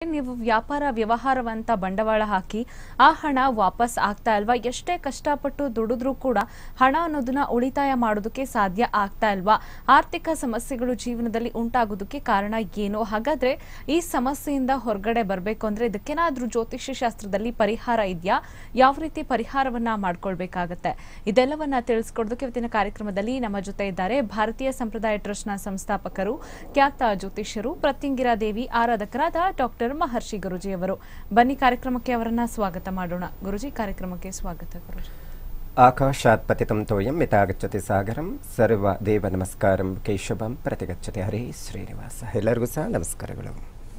ನೀವು ವ್ಯಾಪಾರ ವ್ಯವಹಾರವಂತ ಬಂಡವಾಳ ಹಾಕಿ ಆ ಹಣ ವಾಪಸ್ ಆಗ್ತಾ ಇಲ್ವಾ ಎಷ್ಟೇ ಕಷ್ಟಪಟ್ಟು ದುಡಿದ್ರೂ ಕೂಡ ಹಣ ಅನ್ನೋದನ್ನ ಉಳಿತಾಯ ಮಾಡೋದಕ್ಕೆ ಸಾಧ್ಯ ಆಗ್ತಾ ಇಲ್ವಾ ಆರ್ಥಿಕ ಸಮಸ್ಯೆಗಳು ಜೀವನದಲ್ಲಿ ಉಂಟಾಗೋದಕ್ಕೆ ಕಾರಣ ಏನು ಹಾಗಾದ್ರೆ ಈ ಸಮಸ್ಯೆಯಿಂದ ಹೊರಗಡೆ ಬರಬೇಕು ಅಂದ್ರೆ ಇದಕ್ಕೇನಾದ್ರೂ ಜ್ಯೋತಿಷ್ಯ ಶಾಸ್ತ್ರದಲ್ಲಿ ಪರಿಹಾರ ಇದೆಯಾ ಯಾವ ರೀತಿ ಪರಿಹಾರವನ್ನ ಮಾಡ್ಕೊಳ್ಬೇಕಾಗತ್ತೆ ಇದೆಲ್ಲವನ್ನ ತಿಳಿಸ್ಕೊಡೋದಕ್ಕೆ ಇವತ್ತಿನ ಕಾರ್ಯಕ್ರಮದಲ್ಲಿ ನಮ್ಮ ಜೊತೆ ಇದ್ದಾರೆ ಭಾರತೀಯ ಸಂಪ್ರದಾಯ ಟ್ರಸ್ಟ್ನ ಸಂಸ್ಥಾಪಕರು ಖ್ಯಾತ ಜ್ಯೋತಿಷ್ಯರು ಪ್ರತ್ಯಂಗಿರಾ ದೇವಿ ಆರಾಧಕರಾದ ಡಾಕ್ಟರ್ ಮಹರ್ಷಿ ಗುರುಜಿ ಅವರು ಬನ್ನಿ ಕಾರ್ಯಕ್ರಮಕ್ಕೆ ಅವರನ್ನ ಸ್ವಾಗತ ಮಾಡೋಣ ಗುರುಜಿ ಕಾರ್ಯಕ್ರಮಕ್ಕೆ ಸ್ವಾಗತ ಗುರುಜಿ ಆಕಾಶಾತ್ ಪತಿತಂ ತೋಯಂ ಯಥಾಗಚ್ಚತಿ ಸಾಗರಂ ಸರ್ವ ದೇವ ನಮಸ್ಕಾರಂ ಕೇಶವಂ ಪ್ರತಿಗಚ್ಚತಿ ಹರೇ ಶ್ರೀನಿವಾಸ ಎಲ್ಲರಿಗೂ ಸಹ ನಮಸ್ಕಾರಗಳು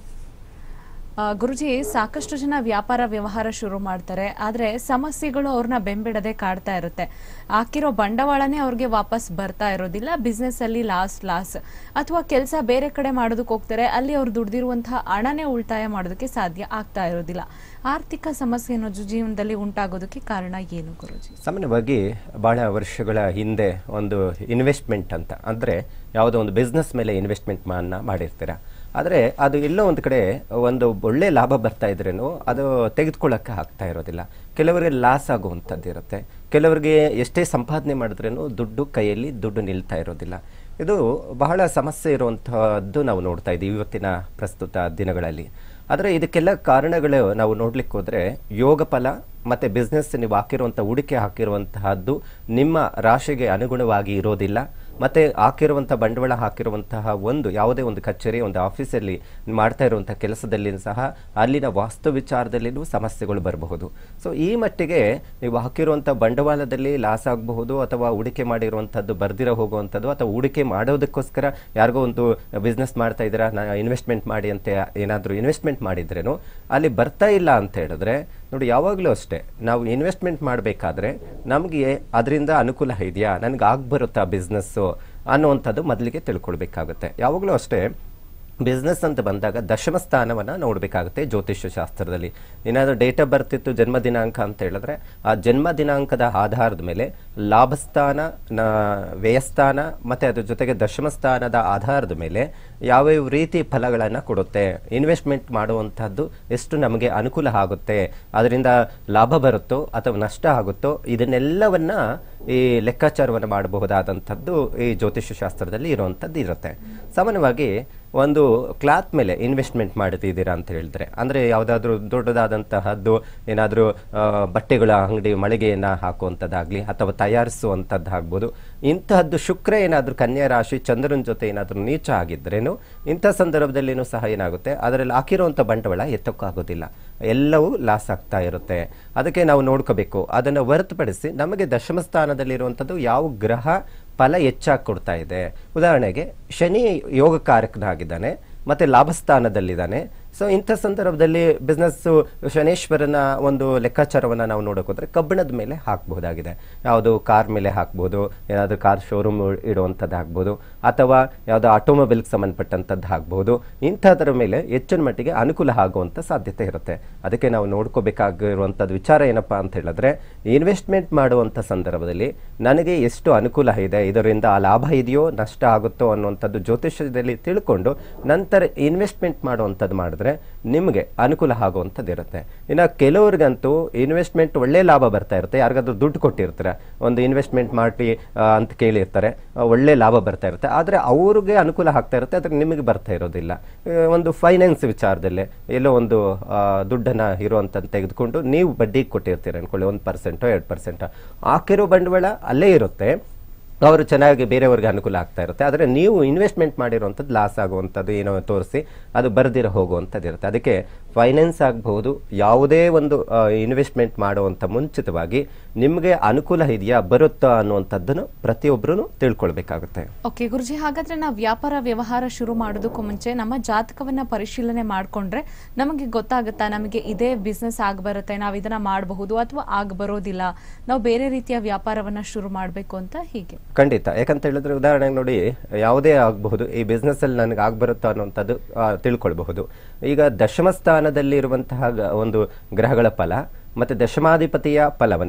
ಆ, ಗುರುಜಿ ಸಾಕಷ್ಟು ಜನ ವ್ಯಾಪಾರ ವ್ಯವಹಾರ ಶುರು ಮಾಡ್ತಾರೆ ಆದ್ರೆ ಸಮಸ್ಯೆಗಳು ಅವ್ರನ್ನ ಬೆಂಬಿಡದೆ ಕಾಡ್ತಾ ಇರುತ್ತೆ ಹಾಕಿರೋ ಬಂಡವಾಳನೇ ಅವ್ರಿಗೆ ವಾಪಸ್ ಬರ್ತಾ ಇರೋದಿಲ್ಲ ಬಿಸ್ನೆಸ್ ಅಲ್ಲಿ ಲಾಸ್ ಲಾಸ್ ಅಥವಾ ಕೆಲಸ ಬೇರೆ ಕಡೆ ಮಾಡೋದಕ್ಕೆ ಹೋಗ್ತಾರೆ ಅಲ್ಲಿ ಅವ್ರು ದುಡ್ದಿರುವಂತಹ ಹಣನೇ ಉಳಿತಾಯ ಮಾಡೋದಕ್ಕೆ ಸಾಧ್ಯ ಆಗ್ತಾ ಇರೋದಿಲ್ಲ ಆರ್ಥಿಕ ಸಮಸ್ಯೆ ಅನ್ನೋದು ಜೀವನದಲ್ಲಿ ಉಂಟಾಗೋದಕ್ಕೆ ಕಾರಣ ಏನು ಗುರುಜಿ ಸಾಮಾನ್ಯವಾಗಿ ಬಹಳ ವರ್ಷಗಳ ಹಿಂದೆ ಒಂದು ಇನ್ವೆಸ್ಟ್ಮೆಂಟ್ ಅಂತ ಅಂದರೆ ಯಾವುದೋ ಒಂದು ಬಿಸ್ನೆಸ್ ಮೇಲೆ ಇನ್ವೆಸ್ಟ್ಮೆಂಟ್ ಮಾನ್ನ ಮಾಡಿರ್ತೀರ ಆದರೆ ಅದು ಎಲ್ಲೋ ಒಂದು ಕಡೆ ಒಂದು ಒಳ್ಳೆ ಲಾಭ ಬರ್ತಾ ಇದ್ರೇನು ಅದು ತೆಗೆದುಕೊಳ್ಳೋಕ್ಕೆ ಆಗ್ತಾ ಇರೋದಿಲ್ಲ ಕೆಲವರಿಗೆ ಲಾಸ್ ಆಗುವಂಥದ್ದು ಇರುತ್ತೆ ಕೆಲವರಿಗೆ ಎಷ್ಟೇ ಸಂಪಾದನೆ ಮಾಡಿದ್ರೇನು ದುಡ್ಡು ಕೈಯಲ್ಲಿ ದುಡ್ಡು ನಿಲ್ತಾ ಇರೋದಿಲ್ಲ ಇದು ಬಹಳ ಸಮಸ್ಯೆ ಇರುವಂತಹದ್ದು ನಾವು ನೋಡ್ತಾ ಇದ್ದೀವಿ ಇವತ್ತಿನ ಪ್ರಸ್ತುತ ದಿನಗಳಲ್ಲಿ ಆದರೆ ಇದಕ್ಕೆಲ್ಲ ಕಾರಣಗಳು ನಾವು ನೋಡ್ಲಿಕ್ಕೆ ಹೋದ್ರೆ ಯೋಗ ಫಲ ಮತ್ತೆ ಬಿಸ್ನೆಸ್ ನೀವು ಹಾಕಿರುವಂಥ ಹೂಡಿಕೆ ಹಾಕಿರುವಂತಹದ್ದು ನಿಮ್ಮ ರಾಶಿಗೆ ಅನುಗುಣವಾಗಿ ಇರೋದಿಲ್ಲ ಮತ್ತೆ ಹಾಕಿರುವಂಥ ಬಂಡವಾಳ ಹಾಕಿರುವಂತಹ ಒಂದು ಯಾವುದೇ ಒಂದು ಕಚೇರಿ ಒಂದು ಆಫೀಸಲ್ಲಿ ಮಾಡ್ತಾ ಇರುವಂಥ ಕೆಲಸದಲ್ಲಿ ಸಹ ಅಲ್ಲಿನ ವಾಸ್ತು ವಿಚಾರದಲ್ಲಿನೂ ಸಮಸ್ಯೆಗಳು ಬರಬಹುದು ಸೊ ಈ ಮಟ್ಟಿಗೆ ನೀವು ಹಾಕಿರುವಂಥ ಬಂಡವಾಳದಲ್ಲಿ ಲಾಸ್ ಆಗಬಹುದು ಅಥವಾ ಹೂಡಿಕೆ ಮಾಡಿರುವಂಥದ್ದು ಬರ್ದಿರೋ ಹೋಗುವಂಥದ್ದು ಅಥವಾ ಹೂಡಿಕೆ ಮಾಡೋದಕ್ಕೋಸ್ಕರ ಯಾರಿಗೋ ಒಂದು ಬಿಸ್ನೆಸ್ ಮಾಡ್ತಾ ಇದ್ದೀರಾ ನಾ ಇನ್ವೆಸ್ಟ್ಮೆಂಟ್ ಮಾಡಿ ಅಂತ ಏನಾದರೂ ಇನ್ವೆಸ್ಟ್ಮೆಂಟ್ ಮಾಡಿದ್ರೇನು ಅಲ್ಲಿ ಬರ್ತಾ ಇಲ್ಲ ಅಂತ ಹೇಳಿದ್ರೆ ನೋಡಿ ಯಾವಾಗಲೂ ಅಷ್ಟೇ ನಾವು ಇನ್ವೆಸ್ಟ್ಮೆಂಟ್ ಮಾಡಬೇಕಾದ್ರೆ ನಮಗೆ ಅದರಿಂದ ಅನುಕೂಲ ಇದೆಯಾ ನನಗೆ ಆಗಿ ಬರುತ್ತಾ ಬಿಸ್ನೆಸ್ಸು ಅನ್ನುವಂಥದ್ದು ಮೊದಲಿಗೆ ತಿಳ್ಕೊಳ್ಬೇಕಾಗುತ್ತೆ ಯಾವಾಗಲೂ ಅಷ್ಟೇ ಬಿಸ್ನೆಸ್ ಅಂತ ಬಂದಾಗ ದಶಮ ಸ್ಥಾನವನ್ನು ನೋಡಬೇಕಾಗುತ್ತೆ ಜ್ಯೋತಿಷ್ಯ ಶಾಸ್ತ್ರದಲ್ಲಿ ಏನಾದರೂ ಡೇಟ್ ಆಫ್ ಬರ್ತ್ ಇತ್ತು ಜನ್ಮ ದಿನಾಂಕ ಅಂತ ಹೇಳಿದ್ರೆ ಆ ಜನ್ಮ ದಿನಾಂಕದ ಆಧಾರದ ಮೇಲೆ ಲಾಭಸ್ಥಾನ ನ- ವ್ಯಯಸ್ಥಾನ ಮತ್ತು ಅದ್ರ ಜೊತೆಗೆ ದಶಮ ಸ್ಥಾನದ ಆಧಾರದ ಮೇಲೆ ಯಾವ್ಯಾವ ರೀತಿ ಫಲಗಳನ್ನು ಕೊಡುತ್ತೆ ಇನ್ವೆಸ್ಟ್ಮೆಂಟ್ ಮಾಡುವಂಥದ್ದು ಎಷ್ಟು ನಮಗೆ ಅನುಕೂಲ ಆಗುತ್ತೆ ಅದರಿಂದ ಲಾಭ ಬರುತ್ತೋ ಅಥವಾ ನಷ್ಟ ಆಗುತ್ತೋ ಇದನ್ನೆಲ್ಲವನ್ನ ಈ ಲೆಕ್ಕಾಚಾರವನ್ನು ಮಾಡಬಹುದಾದಂಥದ್ದು ಈ ಜ್ಯೋತಿಷ್ಯ ಶಾಸ್ತ್ರದಲ್ಲಿ ಇರುವಂಥದ್ದು ಇರುತ್ತೆ ಸಾಮಾನ್ಯವಾಗಿ ಒಂದು ಕ್ಲಾತ್ ಮೇಲೆ ಇನ್ವೆಸ್ಟ್ಮೆಂಟ್ ಮಾಡ್ತಿದ್ದೀರಾ ಅಂತ ಹೇಳಿದ್ರೆ ಅಂದರೆ ಯಾವುದಾದ್ರೂ ದೊಡ್ಡದಾದಂತಹದ್ದು ಏನಾದರೂ ಬಟ್ಟೆಗಳ ಅಂಗಡಿ ಮಳಿಗೆಯನ್ನು ಹಾಕುವಂಥದ್ದಾಗಲಿ ಅಥವಾ ತಯಾರಿಸುವಂಥದ್ದು ಆಗ್ಬೋದು ಇಂತಹದ್ದು ಶುಕ್ರ ಏನಾದರೂ ಕನ್ಯಾ ರಾಶಿ ಚಂದ್ರನ ಜೊತೆ ಏನಾದರೂ ನೀಚ ಆಗಿದ್ರೇನು ಇಂಥ ಸಂದರ್ಭದಲ್ಲಿನೂ ಸಹ ಏನಾಗುತ್ತೆ ಅದರಲ್ಲಿ ಹಾಕಿರುವಂಥ ಬಂಡವಾಳ ಎತ್ತಕ್ಕಾಗೋದಿಲ್ಲ ಎಲ್ಲವೂ ಲಾಸ್ ಆಗ್ತಾ ಇರುತ್ತೆ ಅದಕ್ಕೆ ನಾವು ನೋಡ್ಕೋಬೇಕು ಅದನ್ನು ಹೊರತುಪಡಿಸಿ ನಮಗೆ ದಶಮ ಸ್ಥಾನದಲ್ಲಿರುವಂಥದ್ದು ಯಾವ ಗ್ರಹ ಫಲ ಹೆಚ್ಚಾಗಿ ಕೊಡ್ತಾ ಇದೆ ಉದಾಹರಣೆಗೆ ಶನಿ ಯೋಗಕಾರಕನಾಗಿದ್ದಾನೆ ಮತ್ತು ಲಾಭಸ್ಥಾನದಲ್ಲಿದ್ದಾನೆ ಸೊ ಇಂಥ ಸಂದರ್ಭದಲ್ಲಿ ಬಿಸ್ನೆಸ್ಸು ಶನೇಶ್ವರನ ಒಂದು ಲೆಕ್ಕಾಚಾರವನ್ನು ನಾವು ನೋಡೋಕೆ ಹೋದ್ರೆ ಕಬ್ಬಿಣದ ಮೇಲೆ ಹಾಕ್ಬಹುದಾಗಿದೆ ಯಾವುದು ಕಾರ್ ಮೇಲೆ ಹಾಕ್ಬೋದು ಏನಾದರೂ ಕಾರ್ ಶೋರೂಮ್ ಇಡುವಂಥದ್ದು ಆಗ್ಬೋದು ಅಥವಾ ಯಾವುದೋ ಆಟೋಮೊಬೈಲ್ಗೆ ಸಂಬಂಧಪಟ್ಟಂಥದ್ದು ಆಗ್ಬೋದು ಇಂಥದ್ರ ಮೇಲೆ ಹೆಚ್ಚಿನ ಮಟ್ಟಿಗೆ ಅನುಕೂಲ ಆಗುವಂಥ ಸಾಧ್ಯತೆ ಇರುತ್ತೆ ಅದಕ್ಕೆ ನಾವು ನೋಡ್ಕೋಬೇಕಾಗಿರುವಂಥದ್ದು ವಿಚಾರ ಏನಪ್ಪ ಅಂತ ಹೇಳಿದ್ರೆ ಇನ್ವೆಸ್ಟ್ಮೆಂಟ್ ಮಾಡುವಂಥ ಸಂದರ್ಭದಲ್ಲಿ ನನಗೆ ಎಷ್ಟು ಅನುಕೂಲ ಇದೆ ಇದರಿಂದ ಆ ಲಾಭ ಇದೆಯೋ ನಷ್ಟ ಆಗುತ್ತೋ ಅನ್ನುವಂಥದ್ದು ಜ್ಯೋತಿಷ್ಯದಲ್ಲಿ ತಿಳ್ಕೊಂಡು ನಂತರ ಇನ್ವೆಸ್ಟ್ಮೆಂಟ್ ಮಾಡುವಂಥದ್ದು ಮಾಡಿದ್ರೆ ನಿಮಗೆ ಅನುಕೂಲ ಆಗುವಂಥದ್ದು ಇರುತ್ತೆ ಇನ್ನು ಕೆಲವ್ರಿಗಂತೂ ಇನ್ವೆಸ್ಟ್ಮೆಂಟ್ ಒಳ್ಳೆ ಲಾಭ ಬರ್ತಾ ಇರುತ್ತೆ ಯಾರಿಗಾದ್ರೂ ದುಡ್ಡು ಕೊಟ್ಟಿರ್ತಾರೆ ಒಂದು ಇನ್ವೆಸ್ಟ್ಮೆಂಟ್ ಮಾಡಿ ಆ, ಅಂತ ಕೇಳಿರ್ತಾರೆ ಆ, ಒಳ್ಳೆ ಲಾಭ ಬರ್ತಾ ಇರುತ್ತೆ ಆದರೆ ಅವ್ರಿಗೆ ಅನುಕೂಲ ಆಗ್ತಾ ಇರುತ್ತೆ ಆದರೆ ನಿಮಗೆ ಬರ್ತಾ ಇರೋದಿಲ್ಲ ಆ, ಒಂದು ಫೈನಾನ್ಸ್ ವಿಚಾರದಲ್ಲೇ ಎಲ್ಲೋ ಒಂದು ಆ, ದುಡ್ಡನ್ನ ಇರುವಂಥದ್ದು ತೆಗೆದುಕೊಂಡು ನೀವು ಬಡ್ಡಿಗೆ ಕೊಟ್ಟಿರ್ತೀರ ಅನ್ಕೊಳ್ಳಿ ಒಂದು ಪರ್ಸೆಂಟೋ ಎರಡು ಪರ್ಸೆಂಟೋ ಹಾಕಿರೋ ಬಂಡವಾಳ ಅಲ್ಲೇ ಇರುತ್ತೆ ಅವರು ಚೆನ್ನಾಗಿ ಬೇರೆಯವ್ರಿಗೆ ಅನುಕೂಲ ಆಗ್ತಾ ಇರುತ್ತೆ ಆದರೆ ನೀವು ಇನ್ವೆಸ್ಟ್ಮೆಂಟ್ ಮಾಡಿರುವಂಥದ್ದು ಲಾಸ್ ಆಗುವಂಥದ್ದು ಏನೋ ತೋರಿಸಿ ಅದು ಬರ್ದಿರ ಹೋಗುವಂಥದ್ದು ಇರುತ್ತೆ ಅದಕ್ಕೆ ಫೈನಾನ್ಸ್ ಆಗಬಹುದು ಯಾವುದೇ ಒಂದು ಇನ್ವೆಸ್ಟ್ಮೆಂಟ್ ಮಾಡುವಂಥ ಮುಂಚಿತವಾಗಿ ನಿಮಗೆ ಅನುಕೂಲ ಇದೆಯಾ ಬರುತ್ತಾ ಅನ್ನುವಂಥದ್ದನ್ನು ಪ್ರತಿಯೊಬ್ಬರೂ ತಿಳ್ಕೊಳ್ಬೇಕಾಗುತ್ತೆ ಓಕೆ ಗುರುಜಿ ಹಾಗಾದ್ರೆ ನಾವು ವ್ಯಾಪಾರ ವ್ಯವಹಾರ ಶುರು ಮಾಡೋದಕ್ಕೂ ಮುಂಚೆ ನಮ್ಮ ಜಾತಕವನ್ನ ಪರಿಶೀಲನೆ ಮಾಡ್ಕೊಂಡ್ರೆ ನಮಗೆ ಗೊತ್ತಾಗುತ್ತಾ ನಮಗೆ ಇದೇ ಬಿಸ್ನೆಸ್ ಬರುತ್ತೆ ನಾವು ಇದನ್ನ ಮಾಡಬಹುದು ಅಥವಾ ಆಗ ಬರೋದಿಲ್ಲ ನಾವು ಬೇರೆ ರೀತಿಯ ವ್ಯಾಪಾರವನ್ನ ಶುರು ಮಾಡಬೇಕು ಅಂತ ಹೀಗೆ ಖಂಡಿತ ಯಾಕಂತ ಹೇಳಿದ್ರೆ ಉದಾಹರಣೆಗೆ ನೋಡಿ ಯಾವುದೇ ಆಗಬಹುದು ಈ business ಅಲ್ಲಿ ನನಗೆ ಆಗ್ಬರುತ್ತಾ ಅನ್ನುವಂಥದ್ದು ಆ, ತಿಳ್ಕೊಳ್ಬಹುದು ಈಗ ದಶಮ ಸ್ಥಾನದಲ್ಲಿ ಇರುವಂತಹ ಗ- ಒಂದು ಗ್ರಹಗಳ ಫಲ ಮತ್ತು ದಶಮಾಧಿಪತಿಯ ಫಲವನ್ನ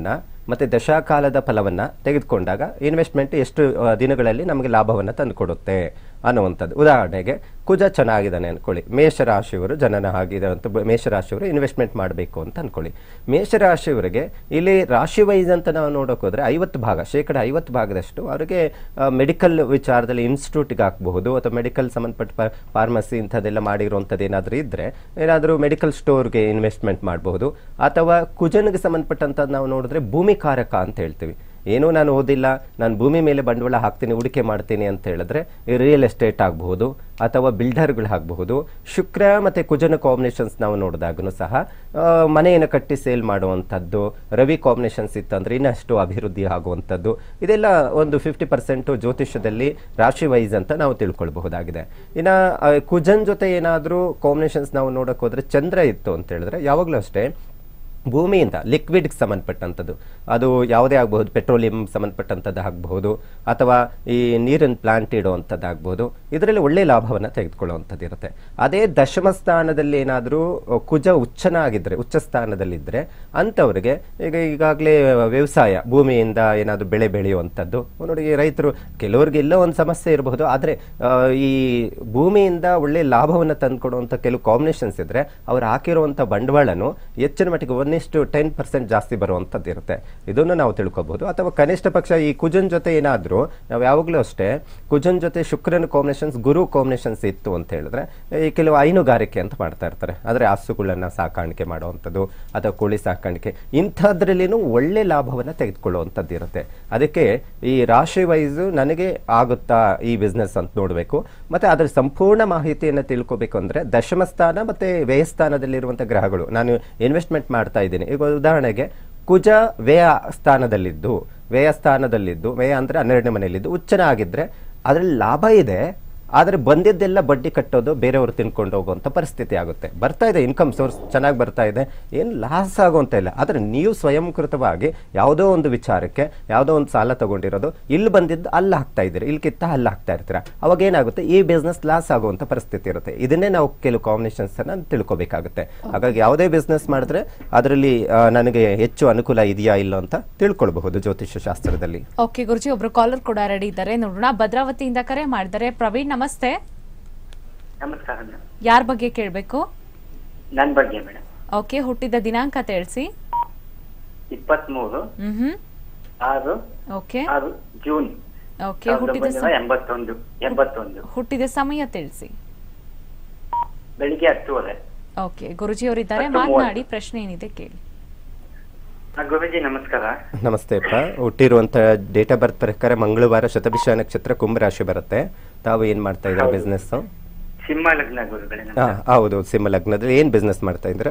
ಮತ್ತು ದಶಾಕಾಲದ ಫಲವನ್ನು ತೆಗೆದುಕೊಂಡಾಗ ಇನ್ವೆಸ್ಟ್ಮೆಂಟ್ ಎಷ್ಟು ಆ, ದಿನಗಳಲ್ಲಿ ನಮಗೆ ಲಾಭವನ್ನು ತಂದುಕೊಡುತ್ತೆ ಅನ್ನುವಂಥದ್ದು ಉದಾಹರಣೆಗೆ ಕುಜ ಚೆನ್ನಾಗಿದ್ದಾನೆ ಅಂದ್ಕೊಳ್ಳಿ ಮೇಷರಾಶಿಯವರು ಜನನ ಆಗಿದೆ ಅಂತ ಬ- ಮೇಷರಾಶಿಯವರು ಇನ್ವೆಸ್ಟ್ಮೆಂಟ್ ಮಾಡಬೇಕು ಅಂತ ಅಂದ್ಕೊಳ್ಳಿ ಮೇಷರಾಶಿಯವರಿಗೆ ಇಲ್ಲಿ ರಾಶಿ ವೈಸ್ ಅಂತ ನಾವು ನೋಡೋಕೆ ಹೋದರೆ ಐವತ್ತು ಭಾಗ ಶೇಕಡ ಐವತ್ತು ಭಾಗದಷ್ಟು ಅವರಿಗೆ ಮೆಡಿಕಲ್ ವಿಚಾರದಲ್ಲಿ ಇನ್ಸ್ಟಿಟ್ಯೂಟ್ಗೆ ಹಾಕಬಹುದು ಅಥವಾ ಮೆಡಿಕಲ್ ಸಂಬಂಧಪಟ್ಟ ಫಾರ್ಮಸಿ ಇಂಥದ್ದೆಲ್ಲ ಮಾಡಿರುವಂಥದ್ದು ಏನಾದರೂ ಇದ್ದರೆ ಏನಾದರೂ ಮೆಡಿಕಲ್ ಸ್ಟೋರ್ಗೆ ಇನ್ವೆಸ್ಟ್ಮೆಂಟ್ ಮಾಡಬಹುದು ಅಥವಾ ಕುಜನಿಗೆ ಸಂಬಂಧಪಟ್ಟಂಥದ್ದು ನಾವು ನೋಡಿದ್ರೆ ಭೂಮಿಕಾರಕ ಅಂತ ಹೇಳ್ತೀವಿ ಏನೂ ನಾನು ಓದಿಲ್ಲ ನಾನು ಭೂಮಿ ಮೇಲೆ ಬಂಡವಾಳ ಹಾಕ್ತೀನಿ ಹೂಡಿಕೆ ಮಾಡ್ತೀನಿ ಅಂತ ಹೇಳಿದ್ರೆ ರಿಯಲ್ ಎಸ್ಟೇಟ್ ಆಗಬಹುದು ಅಥವಾ ಬಿಲ್ಡರ್ಗಳು ಆಗಬಹುದು ಶುಕ್ರ ಮತ್ತು ಕುಜನ ಕಾಂಬಿನೇಷನ್ಸ್ ನಾವು ನೋಡಿದಾಗೂ ಸಹ ಆ, ಮನೆಯನ್ನು ಕಟ್ಟಿ ಸೇಲ್ ಮಾಡುವಂಥದ್ದು ರವಿ ಕಾಂಬಿನೇಷನ್ಸ್ ಇತ್ತಂದ್ರೆ ಇನ್ನಷ್ಟು ಅಭಿವೃದ್ಧಿ ಆಗುವಂಥದ್ದು ಇದೆಲ್ಲ ಒಂದು ಫಿಫ್ಟಿ ಪರ್ಸೆಂಟು ಜ್ಯೋತಿಷ್ಯದಲ್ಲಿ ರಾಶಿ ವೈಸ್ ಅಂತ ನಾವು ತಿಳ್ಕೊಳ್ಬಹುದಾಗಿದೆ ಇನ್ನು ಆ, ಕುಜನ್ ಜೊತೆ ಏನಾದರೂ ಕಾಂಬಿನೇಷನ್ಸ್ ನಾವು ನೋಡೋಕೆ ಹೋದರೆ ಚಂದ್ರ ಇತ್ತು ಅಂತ ಹೇಳಿದ್ರೆ ಯಾವಾಗಲೂ ಅಷ್ಟೇ ಭೂಮಿಯಿಂದ ಲಿಕ್ವಿಡ್ಗೆ ಸಂಬಂಧಪಟ್ಟಂಥದ್ದು ಅದು ಯಾವುದೇ ಆಗಬಹುದು ಪೆಟ್ರೋಲಿಯಂ ಸಂಬಂಧಪಟ್ಟಂಥದ್ದು ಆಗಬಹುದು ಅಥವಾ ಈ ನೀರಿನ ಪ್ಲಾಂಟ್ ಇಡುವಂಥದ್ದು ಆಗ್ಬೋದು ಇದರಲ್ಲಿ ಒಳ್ಳೆ ಲಾಭವನ್ನು ತೆಗೆದುಕೊಳ್ಳುವಂಥದ್ದು ಇರುತ್ತೆ ಅದೇ ದಶಮ ಸ್ಥಾನದಲ್ಲಿ ಏನಾದರೂ ಕುಜ ಉಚ್ಚನ ಆಗಿದ್ದರೆ ಉಚ್ಚ ಸ್ಥಾನದಲ್ಲಿದ್ದರೆ ಅಂಥವ್ರಿಗೆ ಈಗ ಈಗಾಗಲೇ ವ್ಯವಸಾಯ ಭೂಮಿಯಿಂದ ಏನಾದರೂ ಬೆಳೆ ಬೆಳೆಯುವಂಥದ್ದು ನೋಡಿ ರೈತರು ಕೆಲವರಿಗೆ ಎಲ್ಲೋ ಒಂದು ಸಮಸ್ಯೆ ಇರಬಹುದು ಆದರೆ ಈ ಭೂಮಿಯಿಂದ ಒಳ್ಳೆ ಲಾಭವನ್ನು ತಂದುಕೊಡುವಂಥ ಕೆಲವು ಕಾಂಬಿನೇಷನ್ಸ್ ಇದ್ದರೆ ಅವ್ರು ಹಾಕಿರುವಂಥ ಬಂಡವಾಳನು ಹೆಚ್ಚಿನ ಮಟ್ಟಿಗೆ ಒಂದಿಷ್ಟು ಟೆನ್ ಪರ್ಸೆಂಟ್ ಜಾಸ್ತಿ ಬರುವಂಥದ್ದು ಇರುತ್ತೆ ಇದನ್ನು ನಾವು ತಿಳ್ಕೊಬಹುದು ಅಥವಾ ಕನಿಷ್ಠ ಪಕ್ಷ ಈ ಕುಜನ್ ಜೊತೆ ಏನಾದರೂ ನಾವು ಯಾವಾಗಲೂ ಅಷ್ಟೇ ಕುಜನ್ ಜೊತೆ ಶುಕ್ರನ ಕಾಂಬಿನೇಷನ್ಸ್ ಗುರು ಕಾಂಬಿನೇಷನ್ಸ್ ಇತ್ತು ಅಂತ ಹೇಳಿದ್ರೆ ಈ ಕೆಲವು ಹೈನುಗಾರಿಕೆ ಅಂತ ಮಾಡ್ತಾ ಇರ್ತಾರೆ ಆದರೆ ಹಸುಗಳನ್ನು ಸಾಕಾಣಿಕೆ ಮಾಡುವಂಥದ್ದು ಅಥವಾ ಕೋಳಿ ಸಾಕಾಣಿಕೆ ಇಂಥದ್ರಲ್ಲಿನೂ ಒಳ್ಳೆ ಲಾಭವನ್ನು ತೆಗೆದುಕೊಳ್ಳುವಂಥದ್ದು ಇರುತ್ತೆ ಅದಕ್ಕೆ ಈ ರಾಶಿ ವೈಸು ನನಗೆ ಆಗುತ್ತಾ ಈ ಬಿಸ್ನೆಸ್ ಅಂತ ನೋಡಬೇಕು ಮತ್ತು ಅದರ ಸಂಪೂರ್ಣ ಮಾಹಿತಿಯನ್ನು ತಿಳ್ಕೊಬೇಕು ಅಂದರೆ ದಶಮ ಸ್ಥಾನ ಮತ್ತು ವ್ಯಯಸ್ಥಾನದಲ್ಲಿರುವಂಥ ಗ್ರಹಗಳು ನಾನು ಇನ್ವೆಸ್ಟ್ಮೆಂಟ್ ಮಾಡ್ತಾ ಇದ್ದೀನಿ ಈಗ ಉದಾಹರಣೆಗೆ ಕುಜ ವ್ಯಯ ಸ್ಥಾನದಲ್ಲಿದ್ದು ವ್ಯಯ ಸ್ಥಾನದಲ್ಲಿದ್ದು ವ್ಯಯ ಅಂದರೆ ಹನ್ನೆರಡನೇ ಮನೆಯಲ್ಲಿದ್ದು ಉಚ್ಚನ ಆಗಿದ್ದರೆ ಅದರಲ್ಲಿ ಲಾಭ ಇದೆ ಆದರೆ ಬಂದಿದ್ದೆಲ್ಲ ಬಡ್ಡಿ ಕಟ್ಟೋದು ಬೇರೆಯವರು ತಿನ್ಕೊಂಡು ಹೋಗುವಂಥ ಪರಿಸ್ಥಿತಿ ಆಗುತ್ತೆ ಬರ್ತಾ ಇದೆ ಇನ್ಕಮ್ ಸೋರ್ಸ್ ಚೆನ್ನಾಗಿ ಬರ್ತಾ ಇದೆ ಏನು ಲಾಸ್ ಆಗುವಂತ ಇಲ್ಲ ಆದರೆ ನೀವು ಸ್ವಯಂಕೃತವಾಗಿ ಯಾವುದೋ ಒಂದು ವಿಚಾರಕ್ಕೆ ಯಾವುದೋ ಒಂದು ಸಾಲ ತಗೊಂಡಿರೋದು ಇಲ್ಲಿ ಬಂದಿದ್ದು ಅಲ್ಲಿ ಹಾಕ್ತಾ ಇದ್ದೀರಿ ಇಲ್ಲಿ ಕಿತ್ತ ಅಲ್ಲಿ ಹಾಕ್ತಾ ಇರ್ತೀರಾ ಅವಾಗ ಏನಾಗುತ್ತೆ ಈ ಬಿಸ್ನೆಸ್ ಲಾಸ್ ಆಗುವಂಥ ಪರಿಸ್ಥಿತಿ ಇರುತ್ತೆ ಇದನ್ನೇ ನಾವು ಕೆಲವು ಕಾಂಬಿನೇಷನ್ಸ್ ಅನ್ನ ತಿಳ್ಕೊಬೇಕಾಗುತ್ತೆ ಹಾಗಾಗಿ ಯಾವುದೇ ಬಿಸ್ನೆಸ್ ಮಾಡಿದ್ರೆ ಅದರಲ್ಲಿ ಆ, ನನಗೆ ಹೆಚ್ಚು ಅನುಕೂಲ ಇದೆಯಾ ಇಲ್ಲ ಅಂತ ತಿಳ್ಕೊಳ್ಬಹುದು ಜ್ಯೋತಿಷ್ಯ ಶಾಸ್ತ್ರದಲ್ಲಿ ಓಕೆ ಗುರುಜಿ ಒಬ್ರು ಕಾಲರ್ ಕೂಡ ರೆಡಿ ಇದ್ದಾರೆ ನೋಡೋಣ ಭದ್ರಾವತಿಯಿಂದ ಕರೆ ಮಾಡಿದ್ದಾರೆ ಪ್ರವೀಣ್ ನಮಸ್ತೆ ನಮಸ್ಕಾರ ಮೇಡಮ್ ಯಾರ ಬಗ್ಗೆ ಕೇಳಬೇಕು ನನ್ನ ಬಗ್ಗೆ ಮೇಡಮ್ ಓಕೆ ಹುಟ್ಟಿದ ದಿನಾಂಕ ತಿಳಿಸಿ ಇಪ್ಪತ್ಮೂರು ಹ್ಮ್ ಹ್ಮ್ ಆರು ಓಕೆ ಆರು ಜೂನ್ ಓಕೆ ಸಾವಿರದ ಹುಟ್ಟಿದ ಒಂಬೈನೂರ ಸ- ಎಂಬತ್ತೊಂದು ಎಂಬತ್ತೊಂದು ಹುಟ್ಟಿದ ಸಮಯ ತಿಳಿಸಿ ಬೆಳಿಗ್ಗೆ ಹತ್ತುವರೆ ಓಕೆ ಗುರುಜಿ ಅವರಿದ್ದಾರೆ ಹತ್ತು ಮೂವತ್ತು. ಮಾತನಾಡಿ ಪ್ರಶ್ನೆ ಏನಿದೆ ಕೇಳಿ ಆ, ಗುರೂಜಿ ನಮಸ್ಕಾರ ನಮಸ್ತೆ ಅಪ್ಪ ಹುಟ್ಟಿರುವಂಥ ಡೇಟ್ ಆಫ್ ಬರ್ತ್ ಪ್ರಕಾರ ಮಂಗಳವಾರ ಶತಭಿಷ ನಕ್ಷತ್ರ ಕುಂಭರಾಶಿ ಬರುತ್ತೆ ತಾವು ಏನು ಮಾಡ್ತಾ ಇದ್ದೀರಾ ಹೌದು. ಬಿಸ್ನೆಸ್ ಸಿಂಹ ಲಗ್ನ ಗುರುಗಳೇ ಹಾ ಹೌದು ಸಿಂಹ ಲಗ್ನದಲ್ಲಿ ಏನು ಬಿಸ್ನೆಸ್ ಮಾಡ್ತಾ ಇದ್ದೀರಾ